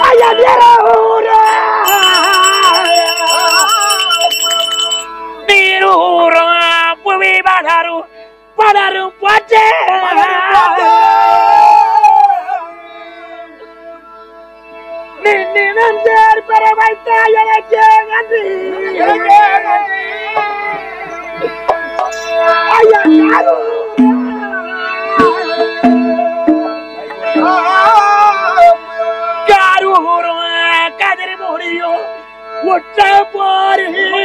ஐயா நீரூரா நீரூரும் புவி படரும் படரும் போச்சே நின்னிடம் தேர் பெற வைத்த எனக்கு நன்றி ஐயா காரூரும் கதிர் முடியும் உற்ற போரு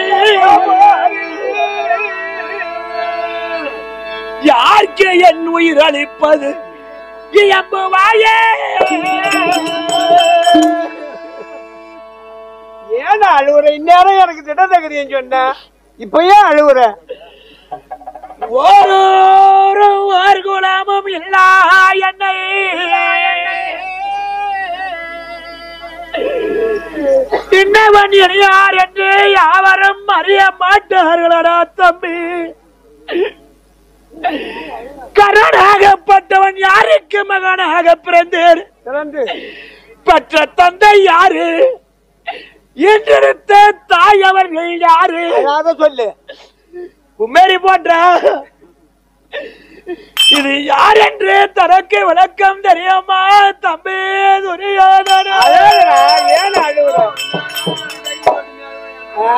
யாருக்கு என் உயிர் அளிப்பது இயம்புவாயே ஏன் அழுவுற இந்நேரம் எனக்கு திட்டத்தகுதின்னு சொன்ன இப்ப ஏன் அழுவுற ஒரு ஒரு குலமும் இல்லா என்னை இன்னவன் யார் என்று யாவரும் அறிய மாட்டார்களடா தம்பி கரணாகப்பட்டவன் யாருக்கு மகனாக பிறந்தேன் திறந்து பெற்ற தந்தை யாரு என்றெடுத்த தாய் அவர்கள் யாரு அத சொல்லு குமேரி போன்ற இது யார் என்று தனக்கு விளக்கம் தெரியுமா தம்பி துரியோதனா அழுவுறா, ஏன் அழுவுற ஆ?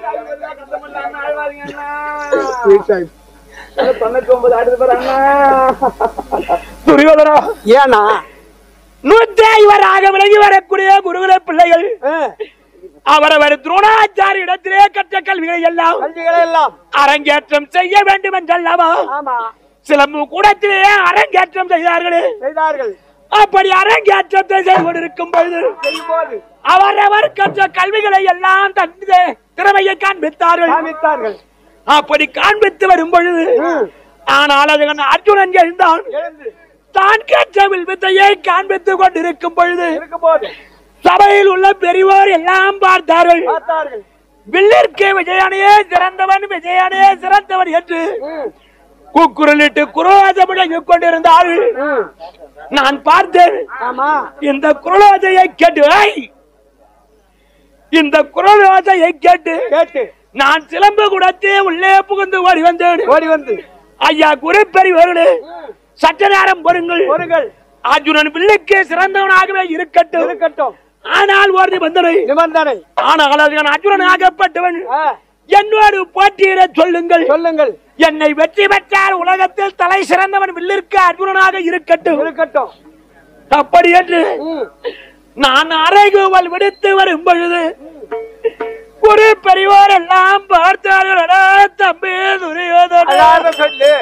துரியோதனா ஏனா நூற்றி ஐவராக விலகி வரக்கூடிய குருகுல பிள்ளைகள் ஆ, அவரவர் துரோணாச்சாரி இடத்திலே கற்ற கல்விகளை எல்லாம் கல்விகளை எல்லாம் அரங்கேற்றம் செய்ய வேண்டும் என்றல்லவா ஆமா சிலம்பு கூடத்திலே அரங்கேற்றம் செய்தார்களே செய்தார்கள் அப்படி அரங்கேற்றத்தை செய்து கொண்டிருக்கும் பொழுது செய்யும் போது அவரவர் கற்ற கல்விகளை எல்லாம் தன் திறமையை காண்பித்தார்கள் காமித்தார்கள் அப்படி காண்பித்து வரும் பொழுது ம். ஆனால் அதன் அர்ஜுனன் எழுந்தான் எழுந்து தான் கற்ற வித்தையை காண்பித்துக் கொண்டிருக்கும் பொழுது இருக்கும் போது சபையில் உள்ள பெரியோர் எல்லாம் பார்த்தார்கள் பார்த்தார்கள் வில்லிற்கு விஜயானையே சிறந்தவன் விஜயானையே சிறந்தவன் என்று ம், கூக்குரலிட்டு குரோதம் முழங்கிக் கொண்டிருந்தார்கள் ம். நான் பார்த்தேன் ஆமா இந்த குரலோதையை கேட்டு ஐ! இந்த குரலோதையை கேட்டு கேட்டு நான் சிலம்பு குடத்தே உள்ளே புகுந்து ஓடி வந்தேன் ஓடி வந்து ஐயா குருப்பெரியவர்களே சற்ற நேரம் பொறுங்கள் பொருங்கள் அர்ஜுனன் பிள்ளைக்கு சிறந்தவனாகவே இருக்கட்டும் இருக்கட்டும் ஆனால் ஒரு நிபந்தனை நிபந்தனை ஆனால் அது அர்ஜுனன் ஆகப்பட்டவன் ஆ, என்னோடு போட்டியிட சொல்லுங்கள் சொல்லுங்கள் என்னை வெற்றி பெற்றால் உலகத்தில் தலை சிறந்தவன் வில்லிற்கு அர்ஜுனனாக இருக்கட்டும் இருக்கட்டும் அப்படி என்று ம், நான் அறைகூவல் விடுத்து வரும் பொழுது ஒரு பெரியோர் எல்லாம் பார்த்தார்களடா தம்பி துரியோதனா அழாத சொல்லு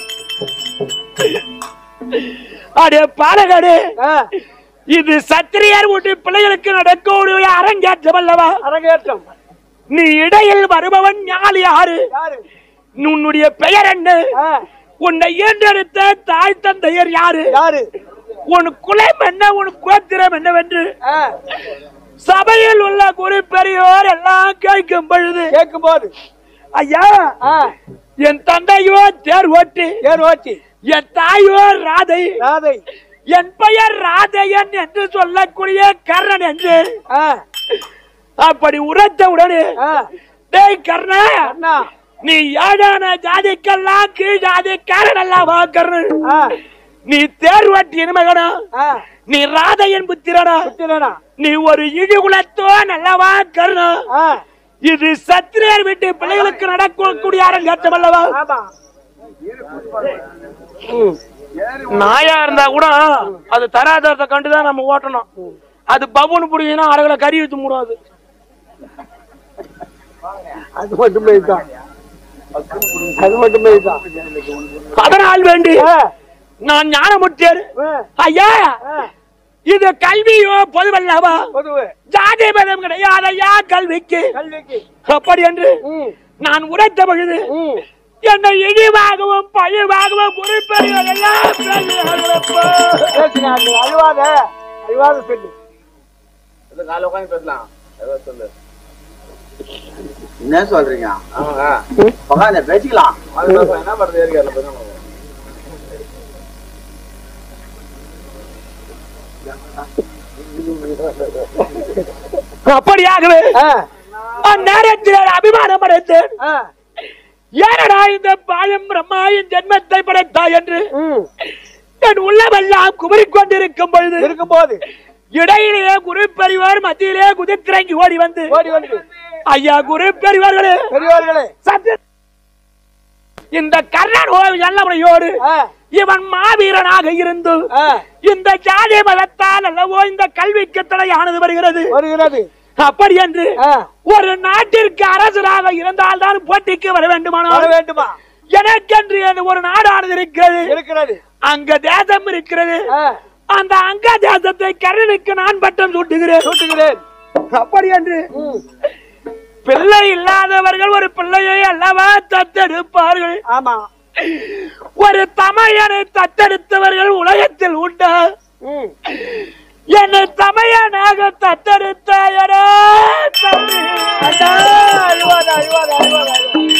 அடே பாலகடே ஆ, இது சத்திரியர் வீட்டு பிள்ளைகளுக்கு நடக்கக்கூடிய அரங்கேற்றம் அல்லவா அரங்கேற்றம் நீ இடையில் வருபவன் ஞாலி யாரு யாரு உன்னுடைய பெயர் என்ன ஆ, உன்னை ஈன்றெடுத்த தாய் தந்தையர் யாரு யாரு உன் குலம் என்ன உன் கோத்திரம் என்னவென்று ஆ, சபையில் உள்ள குரு பெரியோர் எல்லாம் கேட்கும் பொழுது கேட்கும் போது ஐயா ஆ, என் தந்தையோ தேர் ஓட்டி ஏர் ஓட்டி என் தாயோ ராதை ராதை என் பெயர் ராதையன் என்று சொல்லக்கூடிய கர்ணன் என்று ஆ, அப்படி உரைத்த உடனே ஆ, டேய் கர்ணா அண்ணா நீ ஏழான ஜாதிக்கெல்லாம் கீழ் ஜாதிக்காரன் அல்லவா கர்ணன் ஆ, நீ தேர் ஓட்டியின் மகனா ஆ, நீ ராதையன் புத்திரனா புத்திரனா நீ ஒரு இழிகுலத்தோ நல்லவா கர்ணா ஆ, இது சத்திரியர் வீட்டு பிள்ளைகளுக்கு நடக்கக்கூடிய அரங்கேற்றம் அல்லவா ஆமா ம், நாயா இருந்தா கூட அது தராதரத்தை கண்டுதான் நம்ம ஓட்டணும் அது பபுன்னு பிடிச்சினா அரைகளை கறி வச்சு மூடாது அது மட்டுமே தான் அது மட்டுமே தான் அதனால் வேண்டி ஆ, நான் ஞானமுற்றேன் ஆ, ஐயா ஆ, இது கல்வியோ பொதுவல்லவா பொதுவு ஜாதி மதம் கிடையாதையா கல்விக்கு கல்விக்கு அப்படி என்று ம், நான் உரைத்த பொழுது ம், என்னை இழிவாகவும் பழிவாகவும் குறிப்பறிவர் எல்லாம் பேசுகிறார்களப்பா. பேசினாரு அழுவாத அழுவாத சொல்லு காலை உட்காந்து பேசலாம் ஏதோ சொல்லு என்ன சொல்றீங்க ஆமாங்க உட்காந்து பேசிக்கலாம் அது பேசலாம். என்ன பண்றது ஏரியால பேச அப்படியாகவே ஆ, அந்நேரத்தில் அபிமானம் அடைத்தேன் ஆ, ஏனடா இந்த பாயம் பிரம்மா என் ஜென்மத்தை படைத்தாய் என்று ம், என் உள்ளமெல்லாம் குமரிக் கொண்டிருக்கும் பொழுது இருக்கும்போது இடையிலேயே குரு பெரியவர் மத்தியிலே குதிக்கிறங்கி ஓடி வந்து ஓடி வந்து ஐயா குரு பெரியவர்களே பெரியவர்களே சத்திய இந்த கர்ணன் எல்லமுறையோடு ஆ, இவன் மாவீரனாக இருந்து ஆ, இந்த ஜாதி மதத்தால் அல்லவோ இந்த கல்விக்கு தடையானது வருகிறது வருகிறது அப்படி என்று ஆ, ஒரு நாட்டிற்கு அரசராக இருந்தால்தான் போட்டிக்கு வர வர வேண்டுமானால் வேண்டுமா எனக்கென்று என்று ஒரு நாடானது இருக்கிறது இருக்கிறது அங்க தேசம் இருக்கிறது ஆ, அந்த அங்க தேசத்தை கர்ணனுக்கு நான் பட்டம் சூட்டுகிறேன் சூட்டுகிறேன் அப்படி என்று ம், பிள்ளை இல்லாதவர்கள் ஒரு பிள்ளையை அல்லவா தத்தெடுப்பார்கள் ஆமா ஒரு தமையனை தத்தெடுத்தவர்கள் உலகத்தில் உண்டா ம், என்னை தமையனாக தத்தெடுத்தாயரே தம்பி. அண்ணா, அழுவாதா, அழுவாதா, அழுவாதா,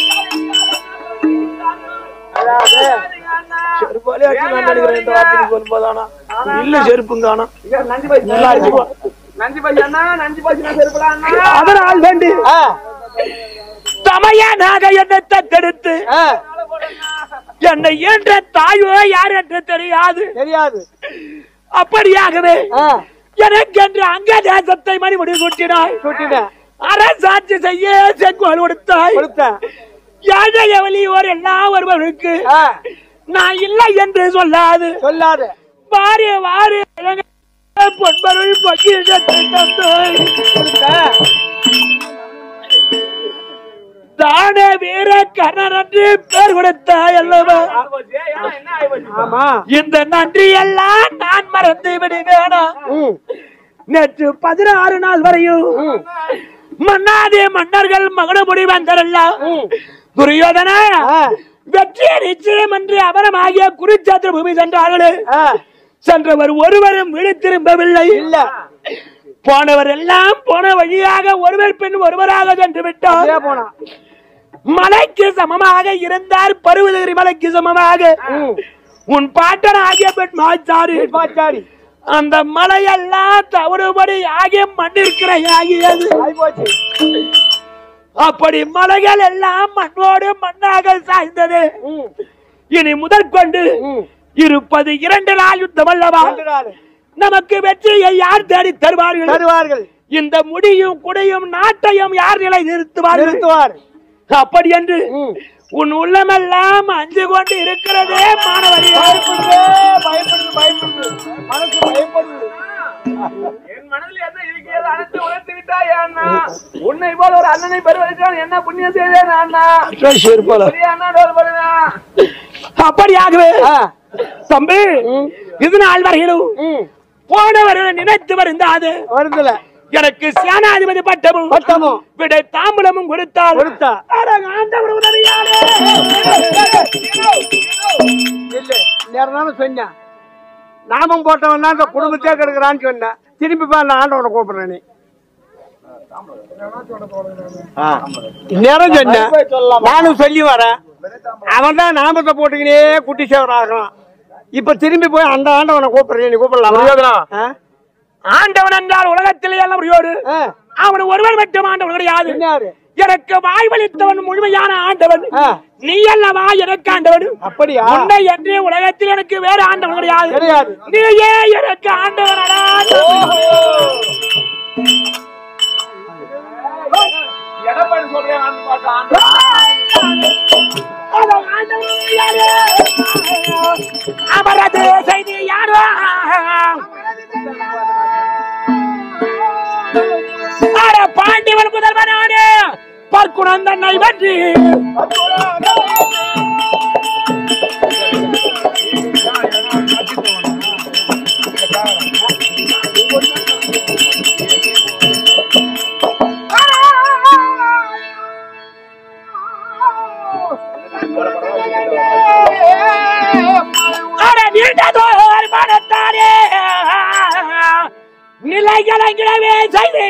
அழுவாதா. அதாவது, செருப்பாலே அடிச்சு நான் நினைக்கிறேன் இந்த வார்த்தைக்கு சொல்லும்போதானா இல்ல செருப்புங்க ஆனா நஞ்சு பாய் நல்லா அடிச்சுக்குவா. நஞ்சு பாய் அண்ணா நஞ்சு பாய் நான் செருப்பலாம் அண்ணா அதனால் வேண்டி ஆ, தமையனாக என்னை தத்தெடுத்து ஆ, என்னை ஈன்ற தாயோ யார் என்று தெரியாது தெரியாது அப்படியாகவே ஆ, எனக்கென்று அங்க தேசத்தை மணிமுடி சுட்டினாய் சூட்டிட்டேன் அரசாட்சி செய்ய செங்கோல் கொடுத்தாய் கொடுத்தேன் ஏழை எவலியோர் எல்லாம் ஒருவருக்கு ஆ, நான் இல்லை என்று சொல்லாது சொல்லாத வாரி வாரி இளங்க- பொன்பொருள் பகிரத்தை தந்தாய் கொடுத்தேன். தான வீர கர்ணன் என்று பேர் கொடுத்தாய் அல்லவா என்ன ஆயிப்போச்சு ஆமா இந்த நன்றி எல்லாம் நான் மறந்து விடுவேனா ம், நேற்று பதினாறு நாள் வரையும் ம், மன்னாதே மன்னர்கள் மகனமுடி வந்தரல்லாம் ம். துரியோதன ஆ, வெற்றியை நிச்சயம் என்று அவரமாகிய குருச்சேத்திர பூமி சென்றார்களே ஆ, சென்றவர் ஒருவரும் வீடு திரும்பவில்லை இல்ல போனவர் எல்லாம் போன வழியாக ஒருவர் பின் ஒருவராக சென்று விட்டார் அப்படியே போனா மலைக்கு சமமாக இருந்தார் பருவதகிரி மலைக்கு சமமாக ம், உன் பாட்டன் ஆகிய பெண் மாச்சாரு பாச்சாடி அந்த மலையெல்லாம் தவறுபடி ஆகிய மண்ணிற்கிற ஆகியது ஆயிப்போச்சு அப்படி மலைகள் எல்லாம் மண்ணோடு மண்ணாக சாய்ந்தது ம், இனி முதற்கொண்டு ம். இருப்பது இரண்டு நாள் யுத்தம் அல்லவா ரெண்டு நாள் நமக்கு வெற்றியை யார் தேடி தருவார்கள் தருவார்கள் இந்த முடியும் குடையும் நாட்டையும் யார் நிலை நிறுத்துவார்கள் நிறுத்துவார் அப்படி என்று ம். உன் உள்ளமெல்லாம் அஞ்சு கொண்டு இருக்கிறதே மாணவர்கள் பயப்படுது பயப்படுது பயப்படுது மனசு பயப்படுது என் மனதில் என்ன இருக்கிறது அனைத்து உணர்த்து விட்டாய் அண்ணா உன்னை போல ஒரு அண்ணனை பெறுவதற்கு என்ன புண்ணியம் செய்தேன் அண்ணா பெரிய அண்ணா டோல் போடுனா அப்படியாகவே ஆ, தம்பி இது நாள் வரையிலும் ம், போனவர்கள் நினைத்து வருந்தாது வருதுல எனக்கு சேனாதிபதி பட்டமும் பட்டமும் விடை தாம்பூலமும் கொடுத்தார் கொடுத்தா அட, ஆண்டவர் உதவியாலே. இல்ல நேரம் தானே சொன்னேன் நாமம் போட்டவன் தான் இந்த குடும்பத்தே கெடுக்கிறான்னு சொன்னேன் திருப்பி பா நான் ஆண்டவனை கூப்பிடுறேன் நீ நேரம் சொன்னேன் நானும் சொல்லி வரேன் அவன் தான் நாமத்தை போட்டுக்கினே குட்டி சேவர் ஆகலாம் இப்ப திரும்பி போய் அந்த ஆண்டவனை கூப்பிடுறேன் நீ கூப்பிடலாம் ஆண்டவன் என்றால் உலகத்திலே எல்லாம் ஒருவோடு அவன் ஒருவன் மட்டும் ஆண்டவன் கிடையாது என்னாரு எனக்கு வாய்வளித்தவன் முழுமையான ஆண்டவன் ஆ. நீ அல்லவா எனக்கு ஆண்டவன் அப்படியா உன்னை என்று உலகத்தில் எனக்கு வேற ஆண்டவன் கிடையாது கிடையாது. நீயே எனக்கு ஆண்டவனடா எடப்பாடி சொல்றேன் ஆண்டு பாட்டு ஆண்டு அட ஆண்டவன் யாரு? அமரது செய்தி யாரோ அட பாண்டிவன் முதல்வனானே பார்க்குணம் தன்னை பற்றி அட நீண்டதோர் மனத்தானே நிலைகளங்கிடவே செய்து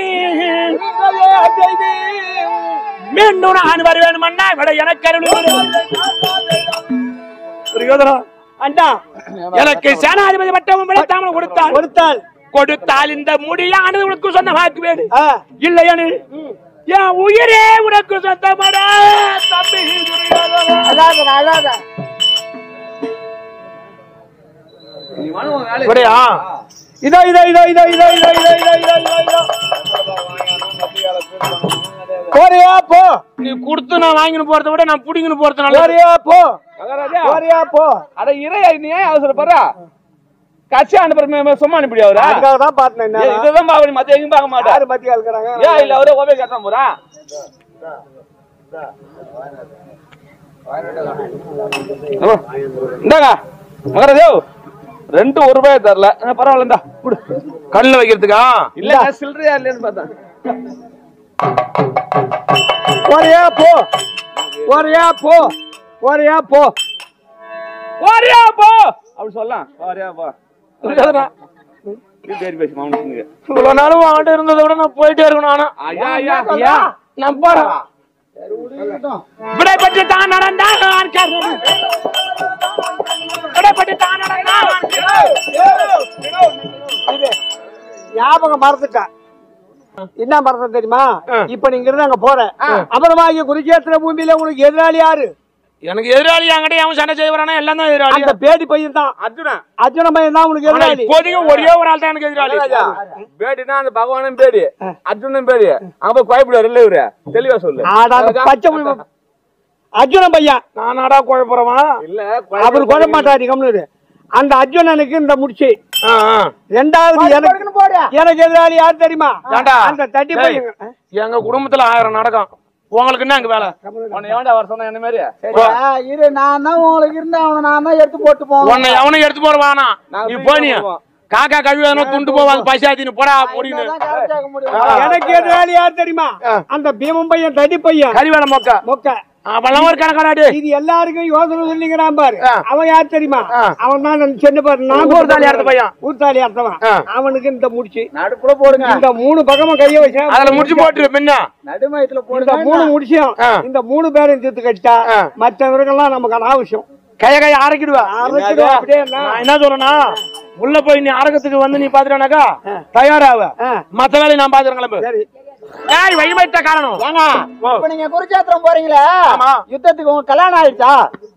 மீண்டும் நான் வருவேன் மன்னா விட எனக்கு அருள் புரியுதா அண்டா எனக்கு சேனாதிபதி பட்டமும் விடத்தாமல் கொடுத்தார் கொடுத்தால் கொடுத்தால் இந்த முடியானது உனக்கு சொந்தமாக்குவேன் ஆ, இல்லையெனில் என் உயிரே உனக்கு சொந்தமடா தம்பி துரியோதனா. அழாத, அழாத. நீ வாங்க, உன் வேலையை இப்படியா இதோ இதோ இதோ இதோ இதோ இதோ இதோ இதோ இதோ இதோ இதோ போறியா போ நீ கொடுத்து நான் வாங்கின்னு போறதை விட நான் புடிங்கன்னு போறது நல்லது போறியா போ மகாராஜா போறியா போ அட இறையா நீ ஏன் அவசரப்படுறா கட்சி அனுப்புற சும்மா அனுப்பிடி அவரா அதுக்காக தான் பார்த்தேன் ஏய், இதுதான் பாவ நீ மத்த எங்கேயும் பார்க்க மாட்டா யாரு மத்திய இருக்கிறாங்க ஏன் இல்ல அவரே ஓபே கட்டணும் போறா ஹலோ இந்தாங்க மகாராஜா ரெண்டு ஒரு ரூபாய் தரல ஆ, பரவாயில்ல இந்தா குடு கண்ணில் வைக்கிறதுக்கா இல்ல நான் சில்லறையா இல்லைன்னு பார்த்தேன் போறியா போ போறியா போ போறியா போ வாரியா போ அப்படி சொல்லலாம் வாரியா போ பேர் பேசி மாமனுக்கு இவ்வளவு நாளும் வாங்கிட்டு இருந்ததை விட நான் போயிட்டே இருக்கணும் ஆனா ஐயா ஐயா ஐயா நான் போறேன் விடைபெற்று தான் நடந்தான் நான் கர்ணன். விடைபெற்று தான் நடந்தான் நான் கர்ணன். இது ஞாபகம் மறந்துட்டேன் என்ன மறந்தேன் தெரியுமா இப்ப நீங்க இருந்து அங்க போற அப்புறமா இங்க குருஜேத்திர பூமியில உனக்கு எதிராளி யாரு எனக்கு எதிராளி என்கிட்ட அவன் சண்டை செய்வானா எல்லாம் தான் எதிராளி அந்த பேடி பையன் தான் அர்ஜுனா அர்ஜுன பையன் தான் உனக்கு ஆனா எதிராளி இப்போதைக்கு ஒரே ஒரு ஆள் தான் எனக்கு எதிராளி பேடினா அந்த பகவானும் பேடி அர்ஜுனும் பேடி அங்க போய் குழப்பிடுவாரு இல்ல இவரு தெளிவா சொல்லு ஆடா, அந்த பச்சை புலி- அர்ஜுன பையன் நானாடா குழப்புறவா இல்ல அவர் கொல்ல மாட்டாரு கம்னு அந்த அர்ஜுனனுக்கு இந்த முடிச்சு ஆ, ஆ. ரெண்டாவது எனக்கு எனக்கு எதிராளி யார் தெரியுமா ஏன்டா? அந்த தட்டி டேய், பையன் எங்க குடும்பத்துல ஆயிரம் நடக்கும் உங்களுக்கு என்ன அங்க வேலை உன்னை எவன்டா வர சொன்னா என்ன மாதிரி இரு நான் தான் உங்களுக்கு இருந்த அவனை நான் தான் எடுத்து போட்டு போவேன் உன்னை எவனும் எடுத்து போடுவானா நாங்க நீ போய் போனிய போடுவோம். காக்கா கழுவி துண்டு போவாங்க பசாத்தின்னு போடா முடின்னு தான் கரெக்ட் ஆக முடியும் எனக்கு எதிராளி யார் தெரியுமா அந்த பீமன் பையன் தடி பையன் கறிவேலை மொக்க மொக்க அவெல்லாம் ஒரு கணக்காடாடி இது எல்லாருக்கும் யோசனை சொல்லிக்கிறான் பாரு ஆ. அவன் யார் தெரியுமா ஆ. அவன் தான் நான் சொன்ன பாரு நான் ஊர்தாலி அறுத்த பையன். ஊர்த்தாலி அர்த்தவன் ஆ. அவனுக்கு இந்த முடிச்சு நடுப்புல போடுங்க இந்த மூணு பக்கமும் கைய வச்சா அதுல முடிச்சு போட்டு பின்ன நடுமயத்துல இந்த போடுங்க மூணு முடிச்சியும் ஆ. இந்த மூணு பேரையும் தீர்த்து கட்டிட்டா ஆ. மற்றவர்கள்லாம் நமக்கு அனாவசியம் கைய கைய அரைக்கிடுவா அரைச்சிடுவா அப்படியே என்ன? நான் என்ன சொல்றேன்னா உள்ள போய் நீ அரகத்துக்கு வந்து நீ பாத்துட்டானாக்கா தயாராவ ஆ. மத்த வேலையை நான் பாத்துறேன் கிளம்பு சரி ஏய் வைமைத்த காரணம் ஏங்க ஓ. இப்ப நீங்க குருச்சேத்திரம் போறீங்களே ஆமா. யுத்தத்துக்கு உங்க கல்யாணம் ஆயிடுச்சா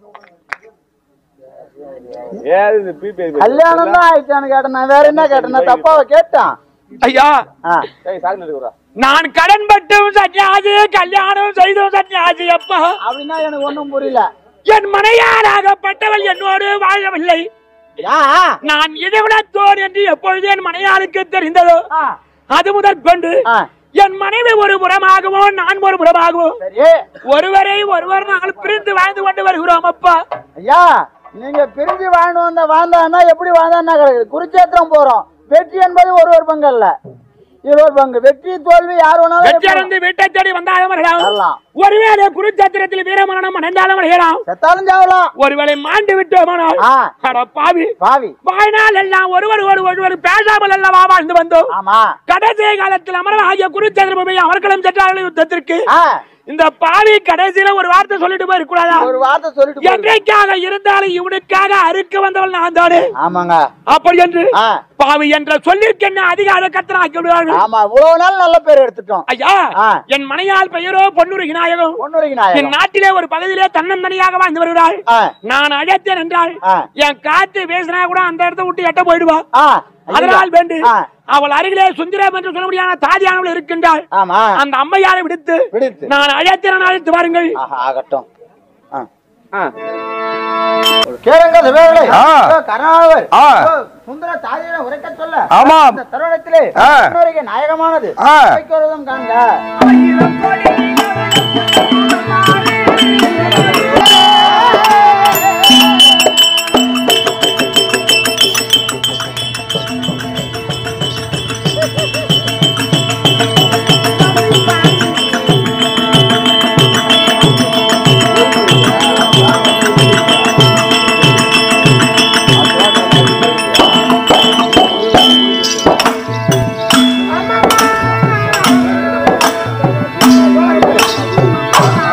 ஏது இது பிபி கல்யாணம் தான் ஆயிடுச்சான்னு கேட்டேன் நான் வேற என்ன கேட்டேன் நான் தப்பாவ கேட்டேன் ஐயா ஆ. ஏய் சாக்கு நிறுத்துறா நான் கடன் பட்டும் சன்னியாசி கல்யாணம் செய்தும் சன்னியாசி அப்பா அப்படின்னா எனக்கு ஒண்ணும் புரியல என் மனையாராகப்பட்டவள் என்னோடு வாழவில்லை ஏன் நான் இதைவிடத்தோன் என்று எப்பொழுது என் மனையாருக்கு தெரிந்ததோ ஆ, அது முதற் கொண்டு ஆ, என் மனைவி ஒரு புறமாகவோ நான் ஒரு புறமாகவோ சரி ஒருவரை ஒருவர் நாங்கள் பிரிந்து வாழ்ந்து கொண்டு வருகிறோம் அப்பா ஐயா நீங்க பிரிஞ்சு வாழ்ந்து வந்த வாழ்ந்தான்னா எப்படி வாழ்ந்தான்னா கிடக்குது குருச்சேத்திரம் போறோம் வெற்றி என்பது ஒரு ஒரு பங்கு அல்ல இருவர் பங்கு வெற்றி தோல்வி யார் வேணாலும் எப்படி- வெற்றியடைந்து வீட்டை தேடி வந்தாலும் வரலாம் வரலாம். ஒருவேளை குருச்சத்திரத்தில் வீரமரணம் அடைந்தாலும் வருகிறான் செத்தாலும் சாவலாம் ஒருவேளை மாண்டு விட்டோமானால் ஆ. அட பாவி பாவி வாழ்நாள் எல்லாம் ஒருவர் ஒரு ஒருவர் பேசாமல் அல்லவா வாழ்ந்து வந்தோம் ஆமா கடைசி காலத்தில் அமரவாகிய குருச்சந்திர பூமி அமர்க்களம் சென்றார்கள் யுத்தத்திற்கு ஆ, இந்த பாவி கடைசியில ஒரு வார்த்தை சொல்லிட்டு போயிருக்கூடாதா ஒரு வார்த்தை சொல்லிட்டு போயிரு. என்றைக்காக இருந்தாலும் இவனுக்காக அறுக்க வந்தவள் நான் தானே ஆமாங்க அப்படி என்று ஆ, பாவி என்ற சொல்லிற்கு என்ன அதிகார கத்தனாக்கி விடுவார்கள் ஆமா இவ்வளவு நாள் நல்ல பேர் எடுத்துட்டோம் ஐயா ஆ. என் மனையால் பெயரோ பொன்னுரு விநாயகம் பொன்னுரைக்கு என் நாயகம் நாட்டிலே ஒரு பகுதியிலே தன்னந்தனியாக வாழ்ந்து வருகிறாள் ஆ, நான் அழைத்தேன் என்றால் ஆ. என் காத்து பேசினா கூட அந்த இடத்தை விட்டு எட்ட போயிடுவா ஆ, அதனால் வேண்டு ஆ. அவள் அருகிலே சுந்தரம் என்று சொல்ல முடியாத தாதியானவள் இருக்கின்றாள் ஆமா அந்த அம்மையாரை விடுத்து விடுத்து. நான் அழைத்தேன் அழைத்து வாருங்கள் ஆஹா, ஆகட்டும் ஆ. ஆ கேளுங்க சிவர்களே ஆ. கருணாவர் ஆ. சுந்தர தாதியிடம் உரைக்க சொல்ல ஆமாம். இந்த தருணத்திலே ஆ. பொன்னுரைக்கு நாயகமானது ஆ. வைக்கிறதும் காண்க ஆ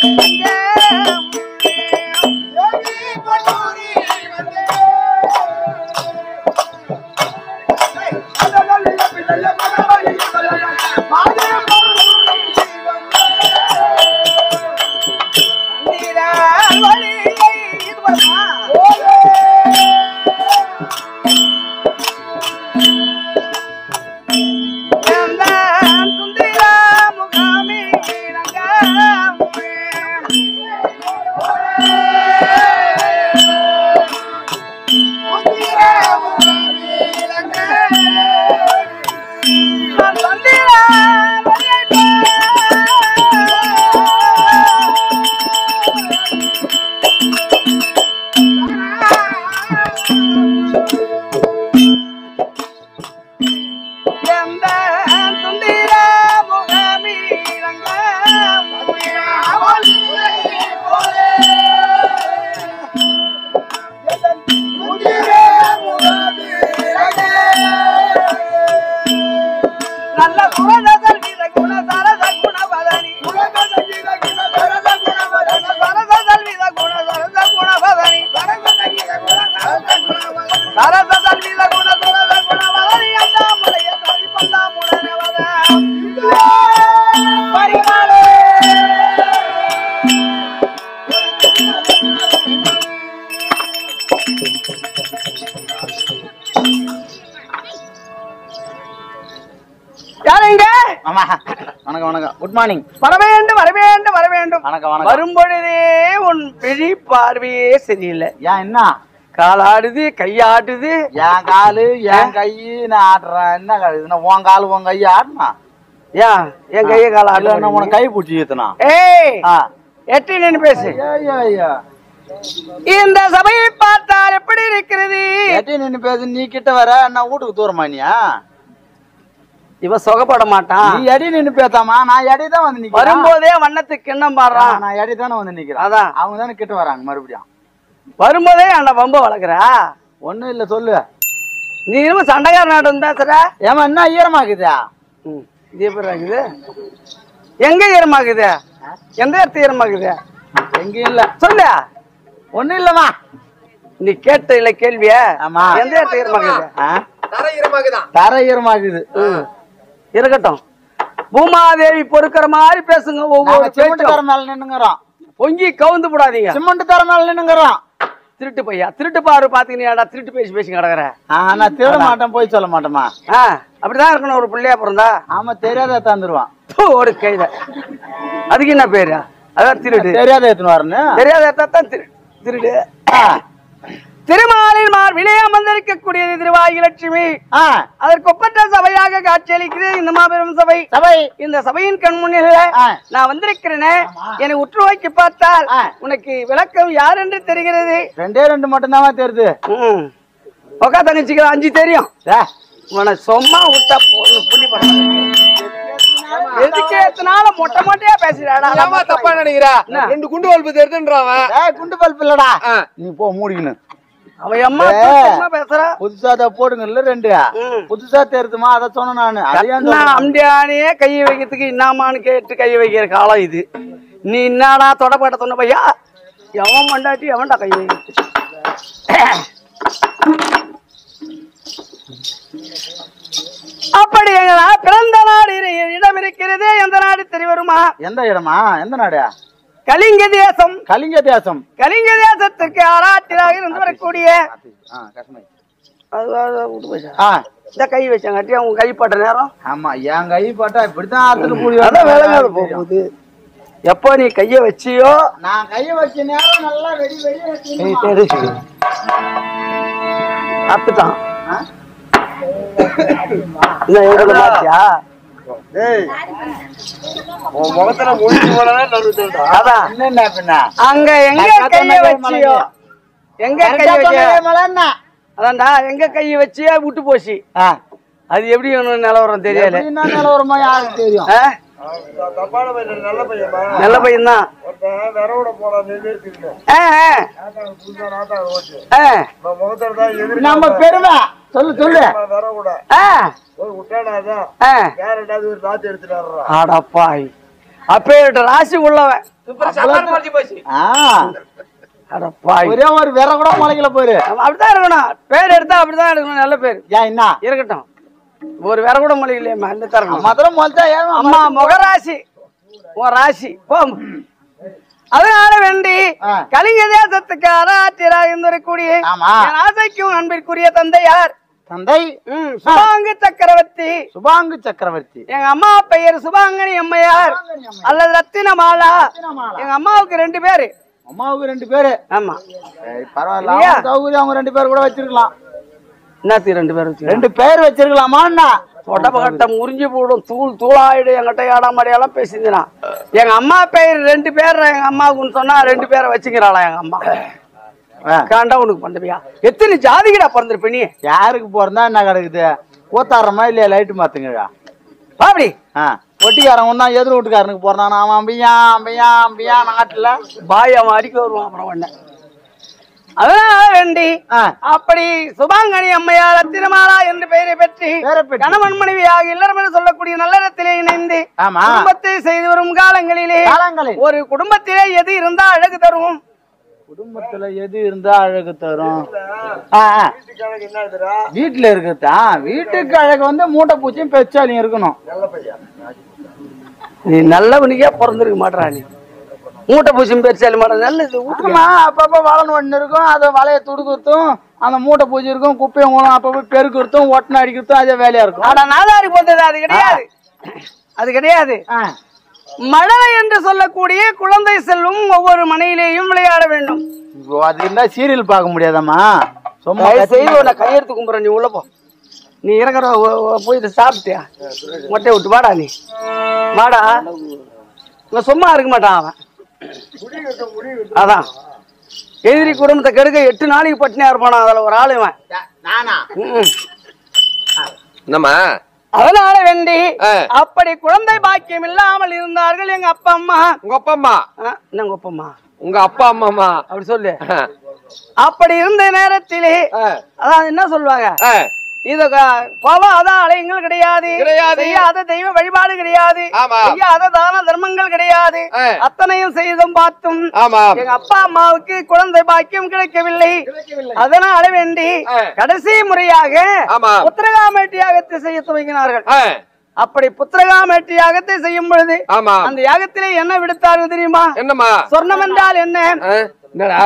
நல்ல குணதல் வீர குண சரத குண பதனி சரதல் வீர குண சரத குண பதனி சரதல் வீர குண சரத குண பதனி அண்ணாமலைய தவி பல்லாமுடனவத பரிமாளே யாருங்க ஆமா வணக்கம் வணக்கம் குட் மார்னிங் வர வேண்டும் வர வேண்டும் வர வேண்டும் வணக்கம் வணக்கம் வரும்பொழுதே உன் விழி பார்வையே சரியில்லை ஏன் என்ன காலாடுது கையாடுது என் காலு என் கை நான் ஆடுறேன் என்ன காலு இதுனா உன் காலு உன் கையை ஆடுனா ஏன் என் கைய கால இல்ல நான் உனக்கு கை பிடிச்சி ஏத்துனா ஏய் ஆ எட்டி நின்னு பேசு ஐயா ஐயா இந்த சபையை பார்த்தால் எப்படி இருக்கிறது எட்டி நின்னு பேசு நீ கிட்ட வர நான் வீட்டுக்கு தூரமா நீயா இவ சுகப்பட மாட்டான் நீ எடி நின்னு பேசாமா நான் எடி தான் வந்து நிக்கிறேன் வரும்போதே வண்ணத்துக்கு கிண்ணம் பாடுறான் நான் எடி தானே வந்து நிக்கிறேன் அதான் அவங்க தானே கிட்ட வராங்க மறுபடியும் வரும்போதே அந்த பம்ப வளர்க்குறா ஒண்ணும் இல்ல சொல்லு நீ இன்னும் சண்டைக்கார நாட்டம் பேசுற ஏமா என்ன ஈரமாக்குதா ம், இது எப்படி இருக்குது எங்க ஈரமாக்குது எந்த இடத்து ஈரமாக்குது எங்கேயும் இல்ல சொல்லு ஒண்ணும் இல்லம்மா நீ கேட்ட இல்ல கேள்விய ஆமா. எந்த இடத்து ஈரமாக்குது ஆ? தர ஈரமாக்குது இருக்கட்டும் பூமாதேவி பொறுக்கிற மாதிரி பேசுங்க ஒவ்வொரு நாங்க சிமெண்ட் பேச்சும் தர மேல நின்னுங்கிறோம் பொங்கி கவுந்து போடாதீங்க சிமெண்ட் தர மேல நின்னுங்கிறோம் திருட்டு பையா திருட்டு பாரு பாத்தீங்கன்னா திருட்டு பேசி பேசி கிடக்குற ஆ, நான் திருட மாட்டேன் போய் சொல்ல மாட்டேமா ஆ அப்படிதான் இருக்கணும் ஒரு பிள்ளையா பிறந்தா ஆமா தெரியாத தந்துருவான் பூ, ஒரு கைத அதுக்கு என்ன பேரு அதான் திருடு தெரியாத எடுத்துன்னு வரேன்னு தெரியாத இடத்தா தான் திரு திருடு திருமாலின் மார்பிலே அமர்ந்திருக்கக்கூடியது திருவாயு லட்சுமி ஆ, அதற்கு ஒப்பற்ற சபையாக காட்சியளிக்கிறது இந்த மாபெரும் சபை சபை இந்த சபையின் கண் முன்னில ஆ. நான் வந்திருக்கிறேனே என்னை உற்று நோக்கி பார்த்தால் ஆ. உனக்கு விளக்கம் யார் என்று தெரிகிறது ரெண்டே ரெண்டு மட்டும் தான் தெரியுது ம். உக்கா தங்கச்சிக்கு அஞ்சு தெரியும் டே, உன சும்மா விட்டா போன்னு புள்ளி பண்ண எதுக்கு எத்தனால மொட்டை மொட்டையா பேசுறாடா ஏமா தப்பா நினைக்கிறா என்ன? ரெண்டு குண்டு வல்பு தெரிதுன்றாவன் டேய், குண்டு பல்ப் இல்லடா நீ போ மூடிக்கணும் அவன் அம்மா ஏய். சும்மா பேசுறா புதுசா அதை போடுங்கல்ல ரெண்டு ம். புதுசா தெரியுதுமா அதை சொன்னேன் நானு அதையும் நான் அம்டியானே கையை வைக்கிறதுக்கு என்னமான்னு கேட்டு கையை வைக்கிற காலம் இது நீ என்னடா தொடப்பட்ட சொன்ன பையா எவன் மண்டாட்டி எவன்டா கை வைக்கிறது அப்படி எங்களா பிறந்த நாடு இரு- இடம் இருக்கிறது எந்த நாடு தெரிவருமா எந்த இடமா எந்த நாடு கலிங்க தேசம் கலிங்க தேசம் கலிங்க தேசத்துக்கு ஆராய்ச்சியாக இருந்து வரக்கூடிய ஆ, கஷ்டமாயி. அது- அது விட்டு போச்சா? ஆ, இந்த கை வச்சாங்காட்டி அவங்க கைப்பட்ட நேரம் ஆமா என் கை பட்டா இப்படித்தான் ஆத்துல கூடி அதான் விளங்காது வரும். போகுது எப்போ நீ கைய வச்சியோ நான் கைய வச்ச நேரம் நல்லா வெடி வெடி நீ வச்சிருந்தோம். தெரிஞ்சு அத்துட்டான் ஆ? என்ன எங்களை மாத்தியா டேய், உன் முகத்துல முடிச்சு போனதான் நறுத்துட்டா அதான் என்னென்ன பின்ன அங்க எங்க கரெக்டா கைய சொன்னதே வச்சியோ எங்க கை கரெக்டா வச்சியோ சொன்னதே மலர்னா. அதான்டா எங்க கைய வச்சியோ விட்டு போச்சு ஆ, அது எப்படி ஒண்ணு நிலவரம் தெரியல எப்படின்னா நிலவரமா யாருக்கு தெரியும் ஆ? தப்பான பையன் நல்ல பையன் நல்ல பையன் தான் ஒருத்தன் விரவோட போறான் நிறுத்திருக்கேன் புதுசா நாட்டாங்க ஓட்டு நம்ம முகத்துல தான் எதிரி நம்ம பெருமை சொல்லு சொல்லு விரவோட போய் விட்டாடாதான் வேற ஏதாவது ஒரு ராத்தி எடுத்துட்டு வர்றான் அடப்பாய் அப்பேட்ட ராசி உள்ளவன் சூப்பர் சாப்பாடு முடிஞ்சு போச்சு ஆ, அட பாய் ஒரே ஒரு விர கூட முளைக்கல போயிரு அப்படிதான் இருக்கணும் பேர் எடுத்தா அப்படிதான் எடுக்கணும் நல்ல பேர் ஏன் என்ன இருக்கட்டும் ஒரு விர கூட மொழியிலேயம்மா இந்த தரணும் மதுரை முளைச்சா ஏன் அம்மா முகராசி உன் ராசி போம் அதனால வேண்டி ஆ. கலிங்க தேசத்துக்கு அராத்திராக இருந்திருக்கூடிய ஆமா. என் ஆசைக்கும் அன்பிற்குரிய தந்தையார் தந்தை ம், சுபாங்கு சக்கரவர்த்தி சுபாங்கு சக்கரவர்த்தி எங்க அம்மா பெயர் சுபாங்கனி அம்மையார் அல்லது ரத்தினமாலா எங்க அம்மாவுக்கு ரெண்டு பேரு அம்மாவுக்கு ரெண்டு பேரு ஆமா சரி, பரவாயில்ல இல்லையா? அவங்க சௌகரியம் அவங்க ரெண்டு பேர் கூட வச்சிருக்கலாம் என்னத்துக்கு ரெண்டு பேரும் வச்சுக்க? ரெண்டு பேர் வச்சிருக்கலாமா என்ன தொடப்பகட்டை முறிஞ்சு போடும் தூள் தூளாயிடும் என்கிட்ட ஏடா மாதிரியெல்லாம் பேசியிருந்தான் எங்க அம்மா பெயர் ரெண்டு பேர் எங்க அம்மாவுக்குன்னு சொன்னா ரெண்டு பேரை வச்சுக்கிறாளா எங்க அம்மா ஆ, காண்டா உனக்கு பந்தவியா எத்தனை ஜாதிகடா பிறந்திருப்ப நீ யாருக்கு போறதா என்ன கிடக்குது கூத்தாடுறமா இல்லையா லைட்டு மாத்துங்க பாப்படி ஆ ஒட்டிக்காரன் தான் எதிர் வீட்டுக்காரனுக்கு போறான் அவன் அம்பியா அம்பியா அம்பியா நாட்டுல பாய் அவன் அடிக்க வருவான் அப்புறம் உடனே அதனால வேண்டி ஆ. அப்படி சுபாங்கனி அம்மையார் திருமாலா என்று பெயரை பெற்று பெயரை பெற்று. கணவன் மனைவியாக இல்லறம் என்று சொல்லக்கூடிய நல்லறத்திலே இணைந்து ஆமா. குடும்பத்தை செய்து வரும் காலங்களிலே காலங்களில் ஒரு குடும்பத்திலே எது இருந்தா அழகு தரும் குடும்பத்துல எது இருந்தா அழகு தரும் ஆ, ஆ. வீட்டுல இருக்குதா வீட்டுக்கு அழகு வந்து மூட்டை பூச்சியும் பெச்சாலியும் இருக்கணும் நீ நல்லவனுக்கே பிறந்திருக்க மாட்டா நீ மூட்டை பூச்சி பெருசாலி மாட்டா நல்லது வீட்டுக்கு. ஆமா அப்பப்ப வளன் ஒண்ணு இருக்கும் அதை வலைய துடுக்குறதும் அந்த மூட்டை பூச்சி இருக்கும் குப்பையும் மூலம் அப்பப்ப பெருக்கிறதும் ஒட்டனை அடிக்கிறதும் அதே வேலையா இருக்கும் ஆனா நாதாரி போந்தது அது கிடையாது அது கிடையாது ஆ. மழலை என்று சொல்லக்கூடிய குழந்தை செல்வம் ஒவ்வொரு மனையிலேயும் விளையாட வேண்டும் இப்போ அது இருந்தா சீரியல் பார்க்க முடியாதம்மா சும்மா தயவு கத்தி- செய்து உன்னை கையெடுத்து கும்புற நீ உள்ள போ நீ இறங்குற ஒ- ஒ- போய் இதை சாப்பிட்டியா மொட்டை விட்டு வாடா நீ வாடா இவன் சும்மா இருக்க மாட்டான் அவன் அதான் எதிரி குடும்பத்தை கெடுக்க எட்டு நாளைக்கு பட்டினியா இருப்பானா அதுல ஒரு ஆளு இவன் நானா ம்ம். என்னம்மா அதனால வேண்டி ஆ. அப்படி குழந்தை பாக்கியம் இல்லாமல் இருந்தார்கள் எங்க அப்பா அம்மா உங்க அப்பா அம்மா ஆ, என்ன உங்க அப்பா அம்மா உங்க அப்பா அம்மாமா அப்படி சொல்லு அப்படி இருந்த நேரத்திலே அதான் என்ன சொல்லுவாங்க இது க- கோபாத ஆலயங்கள் கிடையாது கிடையாது. செய்யாத தெய்வ வழிபாடு கிடையாது ஆமா. செய்யாத தான தர்மங்கள் கிடையாது ஆ. அத்தனையும் செய்தும் பார்த்தும் ஆமா எங்க அப்பா அம்மாவுக்கு குழந்தை பாக்கியம் கிடைக்கவில்லை அதனால வேண்டி ஆ. கடைசி முறையாக ஆமா. புத்திரகாமேட்டி யாகத்தை செய்ய துவங்கினார்கள் ஆ, அப்படி புத்திரகாமேட்டி யாகத்தை செய்யும் பொழுது ஆமா அந்த யாகத்திலே என்ன விடுத்தார்கள் தெரியுமா என்னம்மா சொர்ணம் என்றால் என்ன ஆ, என்னடா